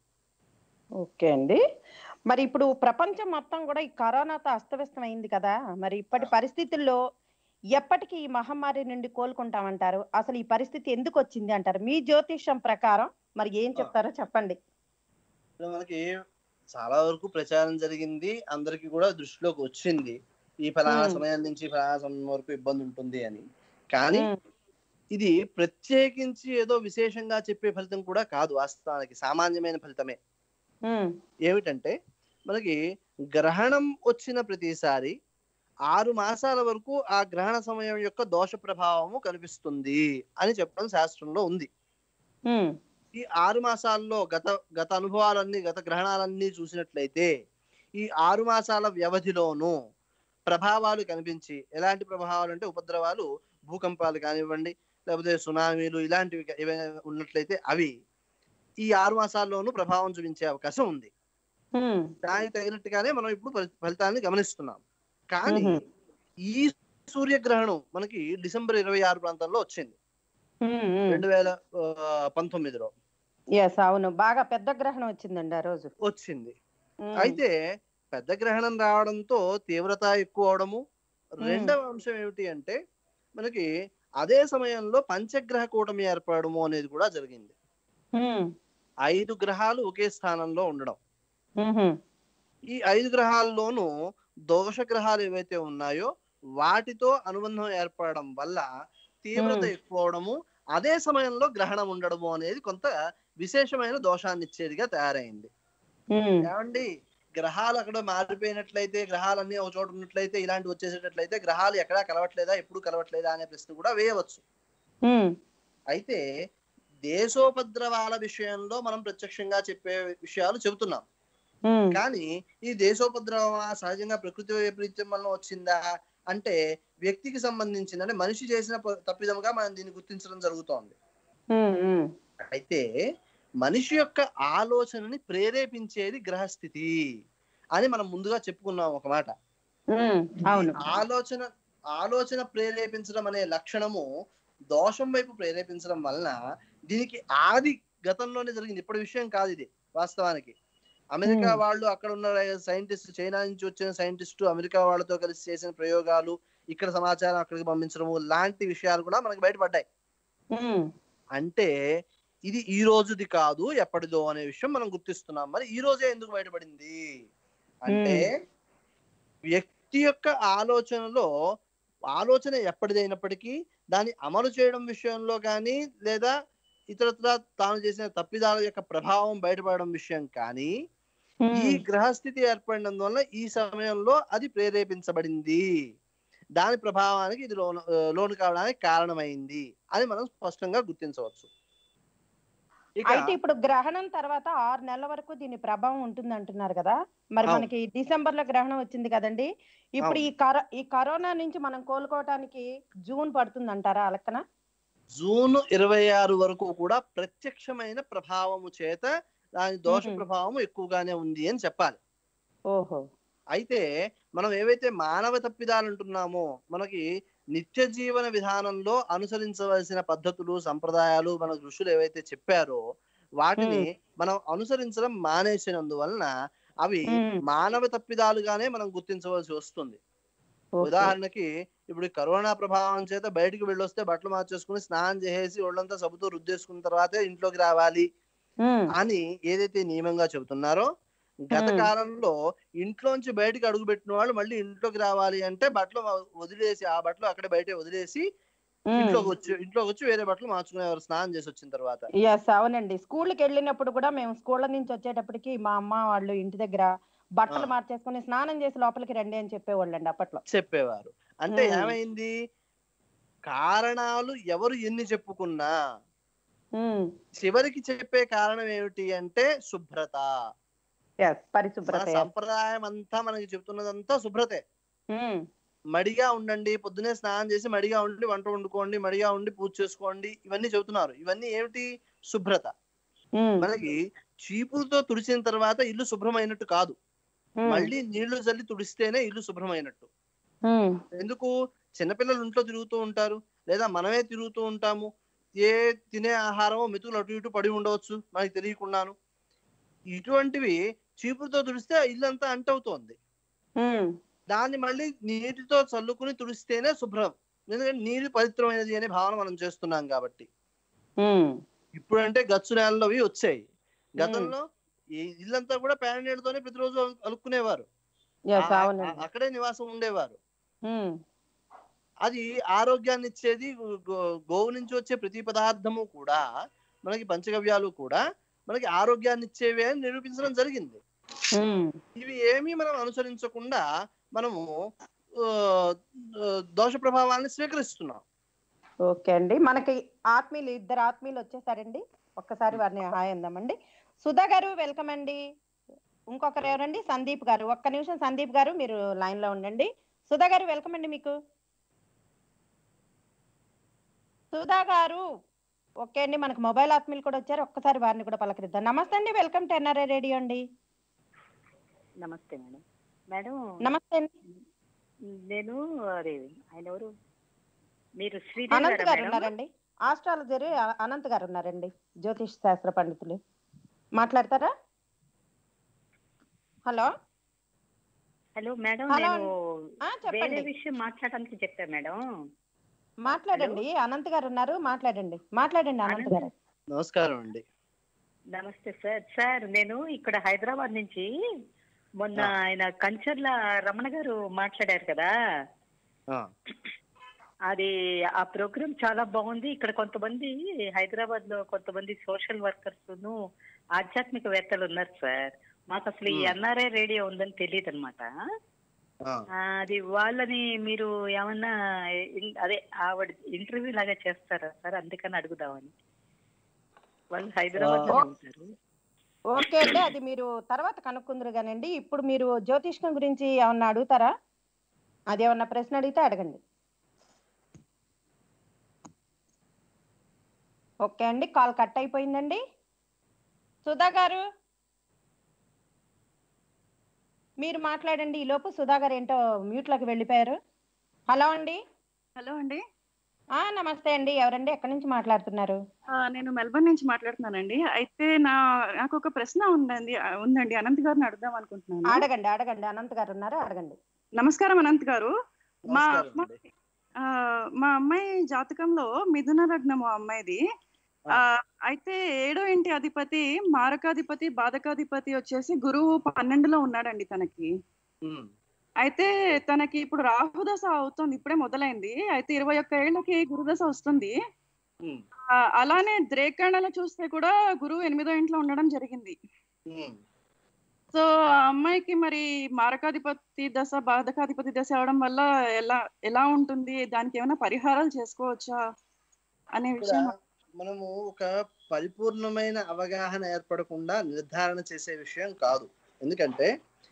S1: ఓకే అండి మరి ఇప్పుడు ప్రపంచం మొత్తం కూడా ఈ కరోనాతో అస్తవ్యస్తం అయింది కదా మరి ఇప్పటి పరిస్థితుల్లో ఎప్పటికీ ఈ మహమ్మారి నుండి కోలుకుంటామంటారు అసలు ఈ పరిస్థితి ఎందుకు వచ్చింది అంటారు మీ జ్యోతిష్యం ప్రకారం మరి ఏం చెప్తారో చెప్పండి
S2: ఇప్పుడు మనకి చాలా వరకు ప్రచారం జరిగింది అందరికి కూడా దృష్టిలోకి వచ్చింది ఈ ఫలానా
S1: Hmm.
S2: సమయం నుంచి ఫలానా సమయం వరకు ఇబ్బంది ఉంటుంది అని కానీ
S1: ఉమ్,
S2: ఇది ప్రత్యేకించి ఏదో విశేషంగా చెప్పే ఫలితం కూడా కాదు వాస్తవానికి సామాన్యమైన ఫలితమే
S1: ఉమ్,
S2: ఏమిటంటే మనకి గ్రహణం వచ్చిన ప్రతిసారి ఆరు మాసాల వరకు ఆ గ్రహణ సమయం యొక్క దోష ప్రభావము కనిపిస్తుంది అని చెప్పడం శాస్త్రంలో ఉంది
S1: ఉమ్,
S2: ఈ ఆరు మాసాల్లో గత గత అనుభవాలన్నీ గత గ్రహణాలన్నీ చూసినట్లయితే ఈ ఆరు మాసాల వ్యవధిలోనూ ప్రభావాలు కనిపించి ఎలాంటి ప్రభావాలు అంటే ఉపద్రవాలు భూకంపాలు కానివ్వండి లేకపోతే సునామీలు ఇలాంటివి క- ఏవైనా ఉన్నట్లయితే అవి ఈ ఆరు మాసాల్లోనూ ప్రభావం చూపించే అవకాశం ఉంది
S1: ఉమ్,
S2: దానికి తగినట్టుగానే మనం ఇప్పుడు ఫలి- ఫలితాన్ని గమనిస్తున్నాం కానీ
S1: మ్హూ.
S2: ఈ సూర్యగ్రహణం మనకి డిసెంబర్ ఇరవై ఆరు ప్రాంతంలో వచ్చింది
S1: ఉమ్, ఉమ్.
S2: రెండు వేల ఆ, పంతొమ్మిదిలో
S1: ఎస్ అవును బాగా పెద్ద గ్రహణం వచ్చిందండి ఆ రోజు
S2: వచ్చింది
S1: ఉమ్,
S2: అయితే పెద్ద గ్రహణం రావడంతో తీవ్రత ఎక్కువ అవడము రెండవ అంశం ఏమిటి అంటే మనకి అదే సమయంలో పంచగ్రహ కూటమి ఏర్పడము అనేది కూడా జరిగింది
S1: ఉమ్,
S2: ఐదు గ్రహాలు ఒకే స్థానంలో ఉండడం
S1: మ్మ్హ్మ్.
S2: ఈ ఐదు గ్రహాల్లోనూ దోష గ్రహాలు ఏవైతే ఉన్నాయో వాటితో అనుబంధం ఏర్పడడం వల్ల తీవ్రత
S1: Hmm.
S2: ఎక్కువ అవడము అదే సమయంలో గ్రహణం ఉండడము అనేది కొంత విశేషమైన దోషాన్ని ఇచ్చేదిగా తయారైంది
S1: మ్మ్.
S2: ఏమండి గ్రహాలు అక్కడ మారిపోయినట్లయితే గ్రహాలన్నీ ఒక చోట ఉన్నట్లయితే ఇలాంటి వచ్చేసేటట్లయితే గ్రహాలు ఎక్కడా కలవట్లేదా ఎప్పుడు కలవట్లేదా అనే ప్రశ్న కూడా వేయవచ్చు
S1: మ్మ్.
S2: అయితే దేశోపద్రవాల విషయంలో మనం ప్రత్యక్షంగా చెప్పే విషయాలు చెబుతున్నాం
S1: మ్మ్.
S2: కానీ ఈ దేశోపద్రవం సహజంగా ప్రకృతి వైపరీత్యం వల్ల వచ్చిందా అంటే వ్యక్తికి సంబంధించింది అంటే మనిషి చేసిన ప- తప్పిదముగా మనం దీన్ని గుర్తించడం జరుగుతోంది
S1: మ్మ్. మ్మ్.
S2: అయితే మనిషి యొక్క ఆలోచనని ప్రేరేపించేది గ్రహస్థితి అని మనం ముందుగా చెప్పుకున్నాం ఒక మాట
S1: మ్మ్. అవును
S2: ఈ ఆలోచన ఆలోచన ప్రేరేపించడం అనే లక్షణము దోషం వైపు ప్రేరేపించడం వలన దీనికి ఆది గతంలోనే జరిగింది ఇప్పటి విషయం కాదు ఇది వాస్తవానికి అమెరికా
S1: Hmm.
S2: వాళ్ళు అక్కడ ఉన్న సైంటిస్ట్ చైనా నుంచి వచ్చిన సైంటిస్టు అమెరికా వాళ్ళతో కలిసి చేసిన ప్రయోగాలు ఇక్కడ సమాచారం అక్కడికి పంపించడము లాంటి విషయాలు కూడా మనకి బయటపడ్డాయి
S1: మ్మ్.
S2: అంటే ఇది ఈ రోజుది కాదు ఎప్పటిదో అనే విషయం మనం గుర్తిస్తున్నాం మరి ఈ రోజే ఎందుకు బయటపడింది అంటే వ్యక్తి యొక్క ఆలోచనలో ఆలోచన ఎప్పటిదైనప్పటికీ దాన్ని అమలు చేయడం విషయంలో కానీ లేదా ఇతరత్ర తాను చేసిన తప్పిదాల యొక్క ప్రభావం బయటపడడం విషయం కానీ ఈ
S1: మ్మ్.
S2: గ్రహస్థితి ఏర్పడడం వల్ల ఈ సమయంలో అది ప్రేరేపించబడింది దాని ప్రభావానికి ఇది లోను ఆ, లోను కావడానికి కారణమైంది అని మనం స్పష్టంగా గుర్తించవచ్చు ఇక
S1: అయితే ఇప్పుడు గ్రహణం తర్వాత ఆరు నెలల వరకు దీని ప్రభావం ఉంటుంది అంటున్నారు కదా మరి
S2: అవును.
S1: మనకి డిసెంబర్ లో గ్రహణం వచ్చింది కదండి ఇప్పుడు ఈ కరో ఈ కరోనా నుంచి మనం కోలుకోవటానికి జూన్ పడుతుంది అంటారా అలక్కన
S2: జూన్ ఇరవై ఆరు వరకు కూడా ప్రత్యక్షమైన ప్రభావము చేత దాని దోష
S1: మ్మ్.
S2: ప్రభావం ఎక్కువగానే ఉంది అని చెప్పాలి
S1: ఓహో
S2: అయితే మనం ఏవైతే మానవ తప్పిదాలు అంటున్నామో మనకి నిత్య జీవన విధానంలో అనుసరించవలసిన పద్ధతులు సంప్రదాయాలు మన ఋషులు ఏవైతే చెప్పారో వాటిని మనం అనుసరించడం మానేసినందువలన అవి
S1: మ్మ్.
S2: మానవ తప్పిదాలుగానే మనం గుర్తించవలసి వస్తుంది
S1: ఓకే.
S2: ఉదాహరణకి ఇప్పుడు ఈ కరోనా ప్రభావం చేత బయటికి వెళ్ళొస్తే బట్టలు మార్చేసుకుని స్నానం చేసేసి ఒళ్ళంతా సబ్బుతో రుద్దేసుకున్న తర్వాతే ఇంట్లోకి రావాలి
S1: మ్మ్.
S2: అని ఏదైతే నియమంగా చెబుతున్నారో గత
S1: మ్మ్.
S2: కాలంలో ఇంట్లోంచి బయటికి అడుగు పెట్టిన వాళ్ళు మళ్ళీ ఇంట్లోకి రావాలి అంటే బట్టలు వ- వదిలేసి ఆ బట్టలు అక్కడే బయటే వదిలేసి
S1: మ్మ్.
S2: ఇంట్లోకి వచ్చి ఇంట్లోకి వచ్చి వేరే బట్టలు మార్చుకునేవారు స్నానం చేసి వచ్చిన తర్వాత
S1: ఎస్ అవునండి స్కూల్కి వెళ్ళినప్పుడు కూడా మేము స్కూళ్ళ నుంచి వచ్చేటప్పటికి మా అమ్మ వాళ్ళు ఇంటి దగ్గర బట్టలు
S2: ఆ.
S1: మార్చేసుకుని స్నానం చేసి లోపలికి రండి అని చెప్పేవాళ్ళండి అప్పట్లో
S2: చెప్పేవారు అంటే
S1: మ్మ్.
S2: ఏమైంది కారణాలు ఎవరు ఎన్ని చెప్పుకున్నా
S1: మ్మ్.
S2: చివరికి చెప్పే కారణం ఏమిటి అంటే శుభ్రత
S1: ఎస్
S2: మన
S1: పరిశుభ్రత yes.
S2: సంప్రదాయం అంతా మనకి చెప్తున్నదంతా శుభ్రతే
S1: మ్మ్.
S2: మడిగా ఉండండి పొద్దునే స్నానం చేసి మడిగా ఉండి వంట వండుకోండి మడిగా ఉండి పూజ చేసుకోండి ఇవన్నీ చెబుతున్నారు ఇవన్నీ ఏమిటి శుభ్రత
S1: మ్మ్.
S2: మనకి చీపురుతో తుడిచిన తర్వాత ఇల్లు శుభ్రమైనట్టు కాదు
S1: మ్మ్.
S2: మళ్ళీ నీళ్లు చల్లి తుడిస్తేనే ఇల్లు శుభ్రమైనట్టు
S1: మ్మ్.
S2: ఎందుకు చిన్నపిల్లలు ఇంట్లో తిరుగుతూ ఉంటారు లేదా మనమే తిరుగుతూ ఉంటాము ఏ తినే ఆహారమో మెతుకులు అటు ఇటు పడి ఉండవచ్చు మనకి తెలియకుండాను ఇటువంటివి చీపురుతో తుడిస్తే ఆ ఇల్లు అంతా అంటవుతోంది
S1: మ్మ్.
S2: దాన్ని మళ్ళీ నీటితో చల్లుకుని తుడిస్తేనే శుభ్రం ఎందుకంటే నీరు పవిత్రమైనది అనే భావన మనం చేస్తున్నాం కాబట్టి
S1: మ్మ్.
S2: ఇప్పుడంటే గచ్చు నేలలు అవి వచ్చాయి గతంలో ఈ ఇల్లంతా కూడా పేడ నీళ్ళతోనే ప్రతిరోజు అలు- అలుక్కునేవారు
S1: ఎస్
S2: ఆ- ఆ-
S1: అవునండి
S2: అక్కడే నివాసం ఉండేవారు
S1: మ్మ్.
S2: అది ఆరోగ్యాన్ని ఇచ్చేది గో- గో- గోవు నుంచి వచ్చే ప్రతి పదార్థము కూడా మనకి పంచగవ్యాలు కూడా మనకి ఆరోగ్యాన్ని ఇచ్చేవే అని నిరూపించడం జరిగింది
S1: మ్మ్.
S2: ఇవి ఏమీ మనం అనుసరించకుండా మనము ఆ, ఆ, దోష ప్రభావాన్ని స్వీకరిస్తున్నాం
S1: ఓకే అండి మనకి ఆత్మీయులు ఇద్దరు ఆత్మీయులు వచ్చేసారండి ఒక్కసారి వారిని హాయ్ అందామండి సుధా గారు వెల్కమ్ అండి ఇంకొకరు ఎవరండి సందీప్ గారు ఒక్క నిమిషం సందీప్ గారు మీరు లైన్ లో ఉండండి సుధా గారు వెల్కమ్ అండి మీకు సుధా గారు ఓకే అండి మనకు మొబైల్ ఆత్మీయులు కూడా వచ్చారు ఒక్కసారి వారిని కూడా పలకరిద్దాం నమస్తే అండి వెల్కమ్ టు ఎన్ఆర్ఐ రేడియో అండి
S6: నమస్తే మేడం మేడం
S1: నమస్తే అండి
S6: నేను అదే ఆయన ఎవరు మీరు శ్రీదేవి
S1: అనంత్
S6: గారా
S1: గారు
S6: మేడం
S1: ఉన్నారండి ఆస్ట్రాలజర్ అనంత్ గారు ఉన్నారండి జ్యోతిష్ శాస్త్ర పండితులు మాట్లాడతారా హలో
S6: హలో మేడం
S1: హలో
S6: నేను
S1: ఆ,
S6: వేరే
S1: చెప్పండి
S6: విషయం మాట్లాడడానికి చెప్పా మేడం
S1: మాట్లాడండి అనంత్ గారు ఉన్నారు మాట్లాడండి మాట్లాడండి అనంత్ గారు
S2: నమస్కారం అండి
S6: నమస్తే సార్ సార్ నేను ఇక్కడ హైదరాబాద్ నుంచి మొన్న
S2: ఆ.
S6: ఆయన కంచర్ల రమణ గారు మాట్లాడారు కదా
S2: ఆ,
S6: అది ఆ ప్రోగ్రామ్ చాలా బాగుంది ఇక్కడ కొంతమంది హైదరాబాద్ లో కొంతమంది సోషల్ వర్కర్స్ ఆధ్యాత్మికవేత్తలు ఉన్నారు సార్ మాకు అసలు ఈ
S2: Hmm.
S6: ఎన్ఆర్ఐ రేడియో ఉందని తెలియదు అనమాట
S2: ఆ.
S6: అది వాళ్ళని మీరు ఏమన్నా ఇన్- అదే ఆవిడ ఇంటర్వ్యూ లాగా చేస్తారా సార్ అందుకని అడుగుదామని వాళ్ళు హైదరాబాద్ లో
S1: ఆ.
S6: ఉంటారు
S1: ఓకే అండి అది మీరు తర్వాత కనుక్కుందరు కానండి ఇప్పుడు మీరు జ్యోతిష్కం గురించి ఏమన్నా అడుగుతారా అది ఏమన్నా ప్రశ్న అడిగితే అడగండి ఓకే అండి కాల్ కట్ అయిపోయిందండి సుధా గారు మీరు మాట్లాడండి ఈ లోపు సుధా గారు ఏంటో మ్యూట్లోకి వెళ్ళిపోయారు హలో అండి
S7: హలో అండి
S1: ఆ నమస్తే అండి ఎవరండి ఎక్కడి నుంచి మాట్లాడుతున్నారు
S7: ఆ, నేను మెల్బర్న్ నుంచి మాట్లాడుతున్నానండి అయితే నా నాకు ఒక ప్రశ్న ఉందండి ఆ, ఉందండి అనంత్ గారిని అడుగుదాం అనుకుంటున్నాను
S1: అడగండి అడగండి అనంత్ గారు ఉన్నారు అడగండి
S7: నమస్కారం అనంత్ గారు మా
S2: నమస్కారం అండి.
S7: అమ్మాయి ఆ, మా అమ్మాయి జాతకంలో మిథున లగ్నం ఆ అమ్మాయిది ఆ, అయితే ఏడో ఇంటి అధిపతి మారకాధిపతి బాధకాధిపతి వచ్చేసి గురువు పన్నెండులో ఉన్నాడండి తనకి
S2: ఉమ్,
S7: అయితే తనకి ఇప్పుడు రాహుదశ అవుతుంది ఇప్పుడే మొదలైంది అయితే ఇరవై ఒక్క ఏళ్ళకి గురుదశ వస్తుంది
S2: ఉమ్,
S7: ఆ, అలానే ద్రేకణలో చూస్తే కూడా గురువు ఎనిమిదో ఇంట్లో ఉండడం జరిగింది
S2: ఉమ్.
S7: సో ఆ అమ్మాయికి మరి మారకాధిపతి దశ బాధకాధిపతి దశ అవడం వల్ల ఎలా ఎలా ఉంటుంది దానికి ఏమైనా పరిహారాలు చేసుకోవచ్చా అనే
S2: ఇక్కడ
S7: విషయం
S2: మనము ఒక పరిపూర్ణమైన అవగాహన ఏర్పడకుండా నిర్ధారణ చేసే విషయం కాదు ఎందుకంటే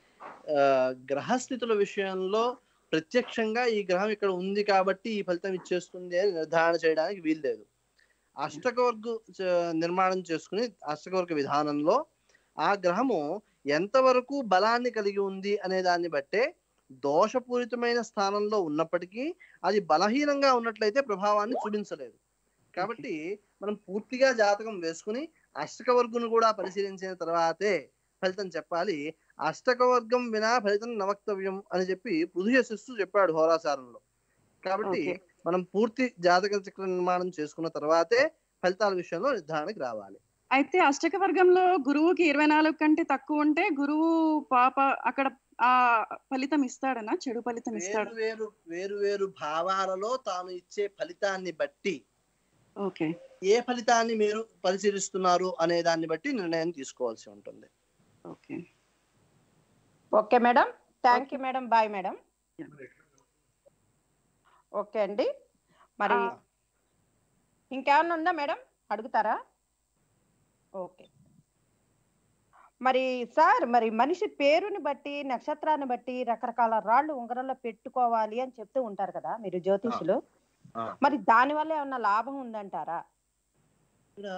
S2: ఆ, గ్రహస్థితుల విషయంలో ప్రత్యక్షంగా ఈ గ్రహం ఇక్కడ ఉంది కాబట్టి ఈ ఫలితం ఇచ్చేస్తుంది అని నిర్ధారణ చేయడానికి వీల్లేదు అష్టకవర్గ చ- నిర్మాణం చేసుకుని అష్టకవర్గ విధానంలో ఆ గ్రహము ఎంతవరకు బలాన్ని కలిగి ఉంది అనే దాన్ని బట్టే దోషపూరితమైన స్థానంలో ఉన్నప్పటికీ అది బలహీనంగా ఉన్నట్లయితే ప్రభావాన్ని చూపించలేదు కాబట్టి మనం పూర్తిగా జాతకం వేసుకుని అష్టక వర్గును కూడా పరిశీలించిన తర్వాతే ఫలితం చెప్పాలి అష్టక వర్గం వినా ఫలితం నవక్తవ్యం అని చెప్పి పృథుయశిస్సు చెప్పాడు హోరాసారంలో కాబట్టి
S7: Okay.
S2: మనం పూర్తి జాతక చక్ర నిర్మాణం చేసుకున్న తర్వాతే ఫలితాల విషయంలో నిర్ధారణకి రావాలి
S7: అయితే అష్టక వర్గంలో గురువుకి ఇరవై నాలుగు కంటే తక్కువ ఉంటే గురువు పాప అక్కడ ఆ ఫలితం ఇస్తాడనా చెడు ఫలితం
S2: వేరు
S7: ఇస్తాడు
S2: వేరు వేరు వేరు భావాలలో తాను ఇచ్చే ఫలితాన్ని బట్టి
S7: ఓకే
S2: ఏ ఫలితాన్ని మీరు పరిశీలిస్తున్నారు అనే దాన్ని బట్టి నిర్ణయం తీసుకోవాల్సి ఉంటుంది
S7: okay
S1: okay madam thank you madam bye madam okay అండి మరి
S7: ఆ.
S1: ఇంకేమన్నా ఉందా మేడం అడుగుతారా ఓకే మరి సార్ మరి మనిషి పేరుని బట్టి నక్షత్రాన్ని బట్టి రకరకాల రాళ్ళు ఉంగరంలో పెట్టుకోవాలి అని చెప్తూ ఉంటారు కదా మీరు జ్యోతిషులు
S2: ఆ.
S1: మరి దాని వల్ల ఏమన్నా లాభం ఉందంటారా
S2: ఇక్కడ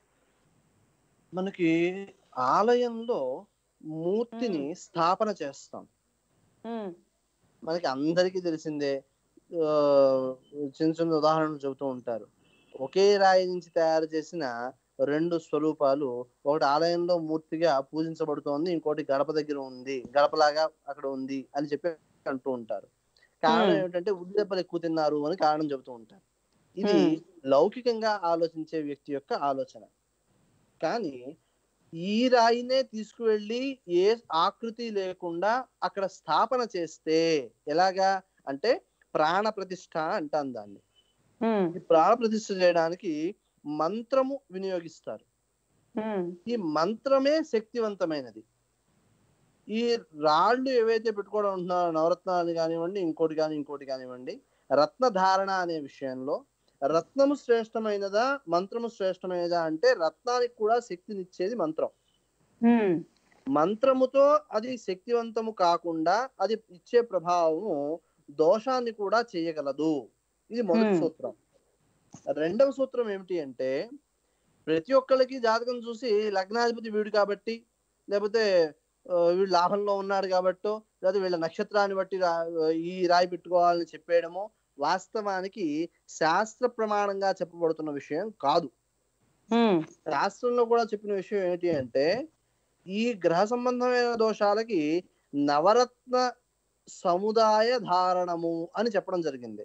S2: మనకి ఆలయంలో మూర్తిని స్థాపన చేస్తాం
S1: ఉమ్,
S2: మనకి అందరికీ తెలిసిందే ఆ, చిన్న చిన్న ఉదాహరణలు చెబుతూ ఉంటారు ఒకే రాయి నుంచి తయారు చేసిన రెండు స్వరూపాలు ఒకటి ఆలయంలో మూర్తిగా పూజించబడుతోంది ఇంకోటి గడప దగ్గర ఉంది గడపలాగా అక్కడ ఉంది అని చెప్పి అంటూ ఉంటారు కారణం
S1: Hmm.
S2: ఏమిటంటే ఉద్ది దెబ్బలు ఎక్కువ తిన్నారు అని కారణం చెబుతూ ఉంటారు ఇది
S1: Hmm.
S2: లౌకికంగా ఆలోచించే వ్యక్తి యొక్క ఆలోచన కానీ ఈ రాయినే తీసుకువెళ్ళి ఏ ఆకృతి లేకుండా అక్కడ స్థాపన చేస్తే ఎలాగా అంటే ప్రాణ ప్రతిష్ఠ అంటాం దాన్ని
S1: ఉమ్,
S2: ఈ ప్రాణ ప్రతిష్ఠ చేయడానికి మంత్రము వినియోగిస్తారు
S1: ఉమ్,
S2: ఈ మంత్రమే శక్తివంతమైనది ఈ రాళ్ళు ఏవైతే పెట్టుకోవడం ఉంటున్నారో నవరత్నాలు కానివ్వండి ఇంకోటి కానీ ఇంకోటి కానివ్వండి రత్న ధారణ అనే విషయంలో రత్నము శ్రేష్టమైనదా మంత్రము శ్రేష్టమైనదా అంటే రత్నానికి కూడా శక్తినిచ్చేది మంత్రం
S1: ఉమ్,
S2: మంత్రముతో అది శక్తివంతము కాకుండా అది ఇచ్చే ప్రభావము దోషాన్ని కూడా చేయగలదు ఇది మొదటి
S1: Hmm.
S2: సూత్రం రెండవ సూత్రం ఏమిటి అంటే ప్రతి ఒక్కరికి జాతకం చూసి లగ్నాధిపతి వీడు కాబట్టి లేకపోతే ఆ, వీడు లాభంలో ఉన్నాడు కాబట్టో లేదా వీళ్ళ నక్షత్రాన్ని బట్టి రా- ఈ రాయి పెట్టుకోవాలని చెప్పేయడమో వాస్తవానికి శాస్త్ర ప్రమాణంగా చెప్పబడుతున్న విషయం కాదు
S1: ఉమ్,
S2: శాస్త్రంలో కూడా చెప్పిన విషయం ఏంటి అంటే ఈ గ్రహ సంబంధమైన దోషాలకి నవరత్న సముదాయ ధారణము అని చెప్పడం జరిగింది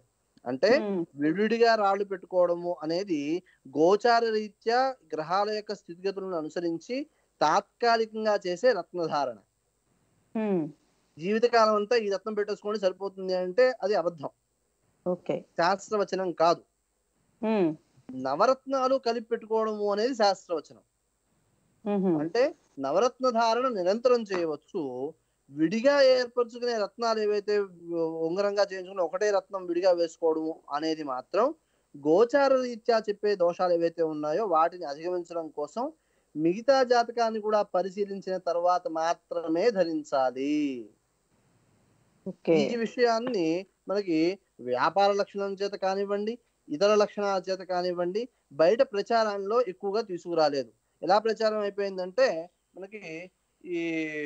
S2: అంటే
S1: ఉమ్,
S2: విడివిడిగా రాళ్ళు పెట్టుకోవడము అనేది గోచార రీత్యా గ్రహాల యొక్క స్థితిగతులను అనుసరించి తాత్కాలికంగా చేసే రత్నధారణ
S1: ఉమ్,
S2: జీవితకాలం అంతా ఈ రత్నం పెట్టేసుకోండి సరిపోతుంది అంటే అది అబద్ధం
S1: ఓకే
S2: శాస్త్రవచనం కాదు
S1: ఉమ్,
S2: నవరత్నాలు కలిపి పెట్టుకోవడము అనేది శాస్త్రవచనం
S1: ఉహుం,
S2: అంటే నవరత్న ధారణ నిరంతరం చేయవచ్చు విడిగా ఏర్పరచుకునే రత్నాలు ఏవైతే ఉంగరంగా చేయించుకుని ఒకటే రత్నం విడిగా వేసుకోవడము అనేది మాత్రం గోచార రీత్యా చెప్పే దోషాలు ఏవైతే ఉన్నాయో వాటిని అధిగమించడం కోసం మిగతా జాతకాన్ని కూడా పరిశీలించిన తర్వాత మాత్రమే ధరించాలి
S1: ఓకే
S2: ఈ విషయాన్ని మనకి వ్యాపార లక్షణం చేత కానివ్వండి ఇతర లక్షణాల చేత కానివ్వండి బయట ప్రచారంలో ఎక్కువగా తీసుకురాలేదు ఎలా ప్రచారం అయిపోయిందంటే మనకి ఈ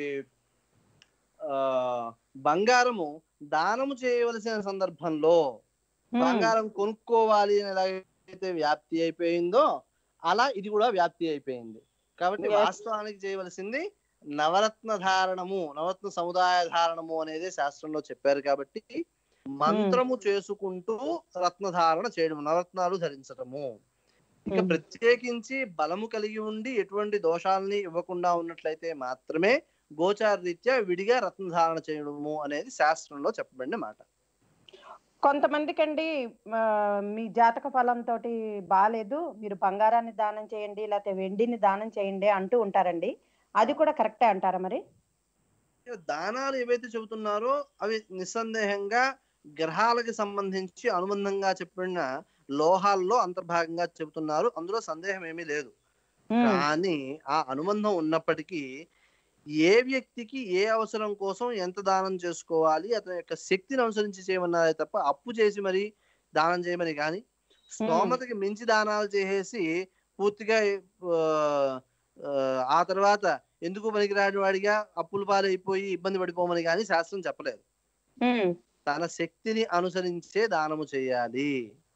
S2: ఆ బంగారము దానము చేయవలసిన సందర్భంలో
S1: ఉమ్,
S2: బంగారం కొనుక్కోవాలి అని ఎలాగైతే వ్యాప్తి అయిపోయిందో అలా ఇది కూడా వ్యాప్తి అయిపోయింది కాబట్టి
S1: Yes.
S2: వాస్తవానికి చేయవలసింది నవరత్న ధారణము నవరత్న సముదాయ ధారణము అనేది శాస్త్రంలో చెప్పారు కాబట్టి మంత్రము చేసుకుంటూ రత్నధారణ చేయడం నవరత్నాలు ధరించటము ఇక
S1: Hmm.
S2: ప్రత్యేకించి బలము కలిగి ఉండి ఎటువంటి దోషాలని ఇవ్వకుండా ఉన్నట్లయితే మాత్రమే గోచార రీత్యా విడిగా రత్నధారణ చేయడము అనేది శాస్త్రంలో చెప్పబడిన మాట
S1: కొంతమందికి అండి మీ జాతక ఫలంతో బాగాలేదు మీరు బంగారాన్ని దానం చేయండి లేకపోతే వెండిని దానం చేయండి అంటూ ఉంటారండి అది కూడా కరెక్టే అంటారా మరి
S2: ఇక దానాలు ఏవైతే చెబుతున్నారో అవి నిస్సందేహంగా గ్రహాలకు సంబంధించి అనుబంధంగా చెప్పిన లోహాల్లో అంతర్భాగంగా చెబుతున్నారు అందులో సందేహం ఏమీ లేదు
S1: ఉమ్,
S2: కానీ ఆ అనుబంధం ఉన్నప్పటికీ ఏ వ్యక్తికి ఏ అవసరం కోసం ఎంత దానం చేసుకోవాలి అతని యొక్క శక్తిని అనుసరించి చేయమన్నారే తప్ప అప్పు చేసి మరి దానం చేయమని కానీ స్తోమతకి మించి దానాలు చేసేసి పూర్తిగా ఆ, ఆ, ఆ తర్వాత ఎందుకు పనికిరాని వాడిగా అప్పుల పాలైపోయి ఇబ్బంది పడిపోమని కానీ శాస్త్రం చెప్పలేదు
S1: ఉమ్,
S2: తన శక్తిని అనుసరించే దానము చేయాలి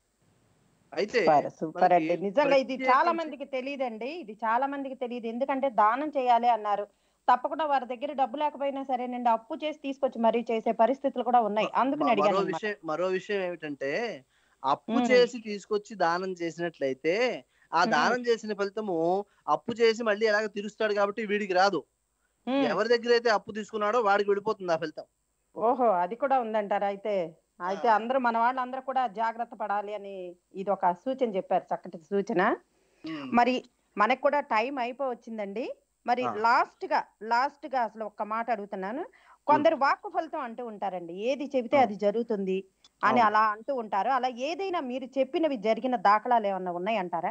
S2: అయితే
S1: సూపర్ సూపర్ అండి
S2: మనకి
S1: నిజంగా ఇది చాలా
S2: ప్రత్యేకించి-
S1: మందికి తెలియదండి ఇది చాలా మందికి తెలియదు ఎందుకంటే దానం చేయాలి అన్నారు తప్పకుండా వారి దగ్గర డబ్బు లేకపోయినా సరేనండి అప్పు చేసి తీసుకొచ్చి మరీ చేసే పరిస్థితులు కూడా ఉన్నాయి అందుకని
S2: మ-
S1: అడిగాను
S2: మరో
S1: అన్నమాట.
S2: విషయం మరో విషయం ఏమిటంటే అప్పు
S1: మ్మ్.
S2: చేసి తీసుకొచ్చి దానం చేసినట్లయితే ఆ
S1: మ్మ్.
S2: దానం చేసిన ఫలితము అప్పు చేసి మళ్ళీ ఎలాగ తీరుస్తాడు కాబట్టి వీడికి రాదు
S1: ఉమ్,
S2: ఎవరి దగ్గర అయితే అప్పు తీసుకున్నాడో వాడికి వెళ్ళిపోతుంది ఆ ఫలితం
S1: ఓహో అది కూడా ఉందంటారా అయితే అయితే అందరూ మన వాళ్ళందరూ కూడా జాగ్రత్త పడాలి అని ఇది ఒక సూచన చెప్పారు చక్కటి సూచన
S2: మ్మ్.
S1: మరి మనకు కూడా టైం అయిపోవచ్చిందండి మరి
S2: ఆ.
S1: లాస్ట్ గా లాస్ట్ గా అసలు ఒక్క మాట అడుగుతున్నాను కొందరు వాక్కు ఫలితం అంటూ ఉంటారండి ఏది చెబితే
S2: ఆ.
S1: అది జరుగుతుంది అని
S2: అవును.
S1: అలా అంటూ ఉంటారు అలా ఏదైనా మీరు చెప్పినవి జరిగిన దాఖలాలు ఏమన్నా ఉన్నాయి అంటారా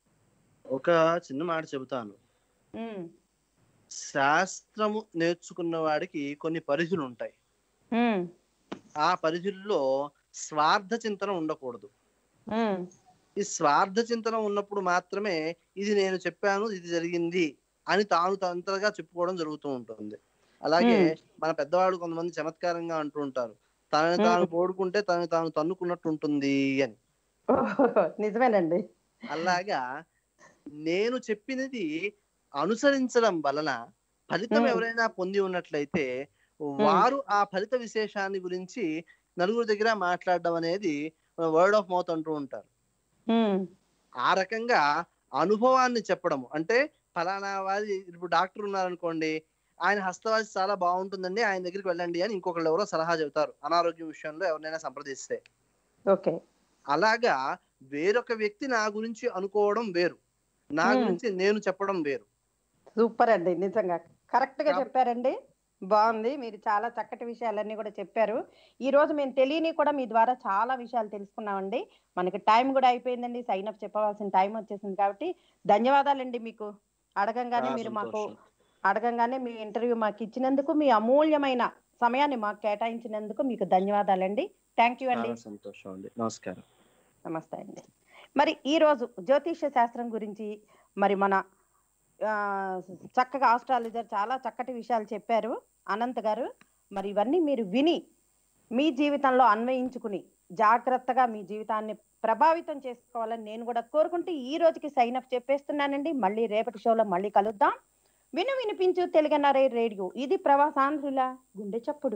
S2: ఒక చిన్న మాట చెబుతాను
S1: ఉమ్,
S2: శాస్త్రము నేర్చుకున్న వాడికి కొన్ని పరిధులు ఉంటాయి
S1: ఉమ్,
S2: ఆ పరిధుల్లో స్వార్థ చింతన ఉండకూడదు
S1: ఉమ్,
S2: ఈ స్వార్థ చింతన ఉన్నప్పుడు మాత్రమే ఇది నేను చెప్పాను ఇది జరిగింది అని తాను తంతగా చెప్పుకోవడం జరుగుతూ ఉంటుంది అలాగే
S1: మ్మ్.
S2: మన పెద్దవాళ్ళు కొంతమంది చమత్కారంగా అంటూ ఉంటారు తనని తాను పోడుకుంటే తనని తాను తన్నుకున్నట్టు ఉంటుంది అని
S1: ఓహో, నిజమేనండి
S2: అలాగా నేను చెప్పినది అనుసరించడం వలన ఫలితం
S1: మ్మ్.
S2: ఎవరైనా పొంది ఉన్నట్లయితే వారు ఆ ఫలిత విశేషాన్ని గురించి నలుగురు దగ్గర మాట్లాడడం అనేది వర్డ్ ఆఫ్ మౌత్ అంటూ ఉంటారు
S1: ఉమ్,
S2: ఆ రకంగా అనుభవాన్ని చెప్పడము అంటే ఫలానా వారి ఇప్పుడు డాక్టర్ ఉన్నారనుకోండి ఆయన హస్తవాసి చాలా బాగుంటుందండి ఆయన దగ్గరికి వెళ్ళండి అని ఇంకొకళ్ళు ఎవరో సలహా చెబుతారు అనారోగ్యం విషయంలో ఎవరినైనా సంప్రదిస్తే
S1: ఓకే
S2: అలాగా వేరొక వ్యక్తి నా గురించి అనుకోవడం వేరు నా
S1: Hmm.
S2: గురించి నేను చెప్పడం వేరు
S1: సూపర్ అండి నిజంగా కరెక్ట్ గా
S2: కాబ-
S1: చెప్పారండి బాగుంది మీరు చాలా చక్కటి విషయాలన్నీ కూడా చెప్పారు ఈ రోజు మేము తెలియని కూడా మీ ద్వారా చాలా విషయాలు తెలుసుకున్నామండి మనకి టైం కూడా అయిపోయిందండి సైన్ అప్ చెప్పవలసిన టైం వచ్చేసింది కాబట్టి ధన్యవాదాలండి మీకు అడగంగానే
S2: చాలా
S1: మీరు మాకు
S2: సంతోషం.
S1: అడగంగానే మీ ఇంటర్వ్యూ మాకు ఇచ్చినందుకు మీ అమూల్యమైన సమయాన్ని మాకు కేటాయించినందుకు మీకు ధన్యవాదాలండి థ్యాంక్ యూ అండి
S2: చాలా సంతోషం అండి నమస్కారం
S1: నమస్తే అండి మరి ఈ రోజు జ్యోతిష్య శాస్త్రం గురించి మరి మన ఆ, చక్కగా ఆస్ట్రాలజర్ చాలా చక్కటి విషయాలు చెప్పారు అనంత్ గారు మరి ఇవన్నీ మీరు విని మీ జీవితంలో అన్వయించుకుని జాగ్రత్తగా మీ జీవితాన్ని ప్రభావితం చేసుకోవాలని నేను కూడా కోరుకుంటూ ఈ రోజుకి సైన్ అప్ చెప్పేస్తున్నానండి మళ్ళీ రేపటి షోలో మళ్ళీ కలుద్దాం విను వినిపించు తెలుగనరే రేడియో ఇది ప్రవాసాంధ్రుల గుండె చప్పుడు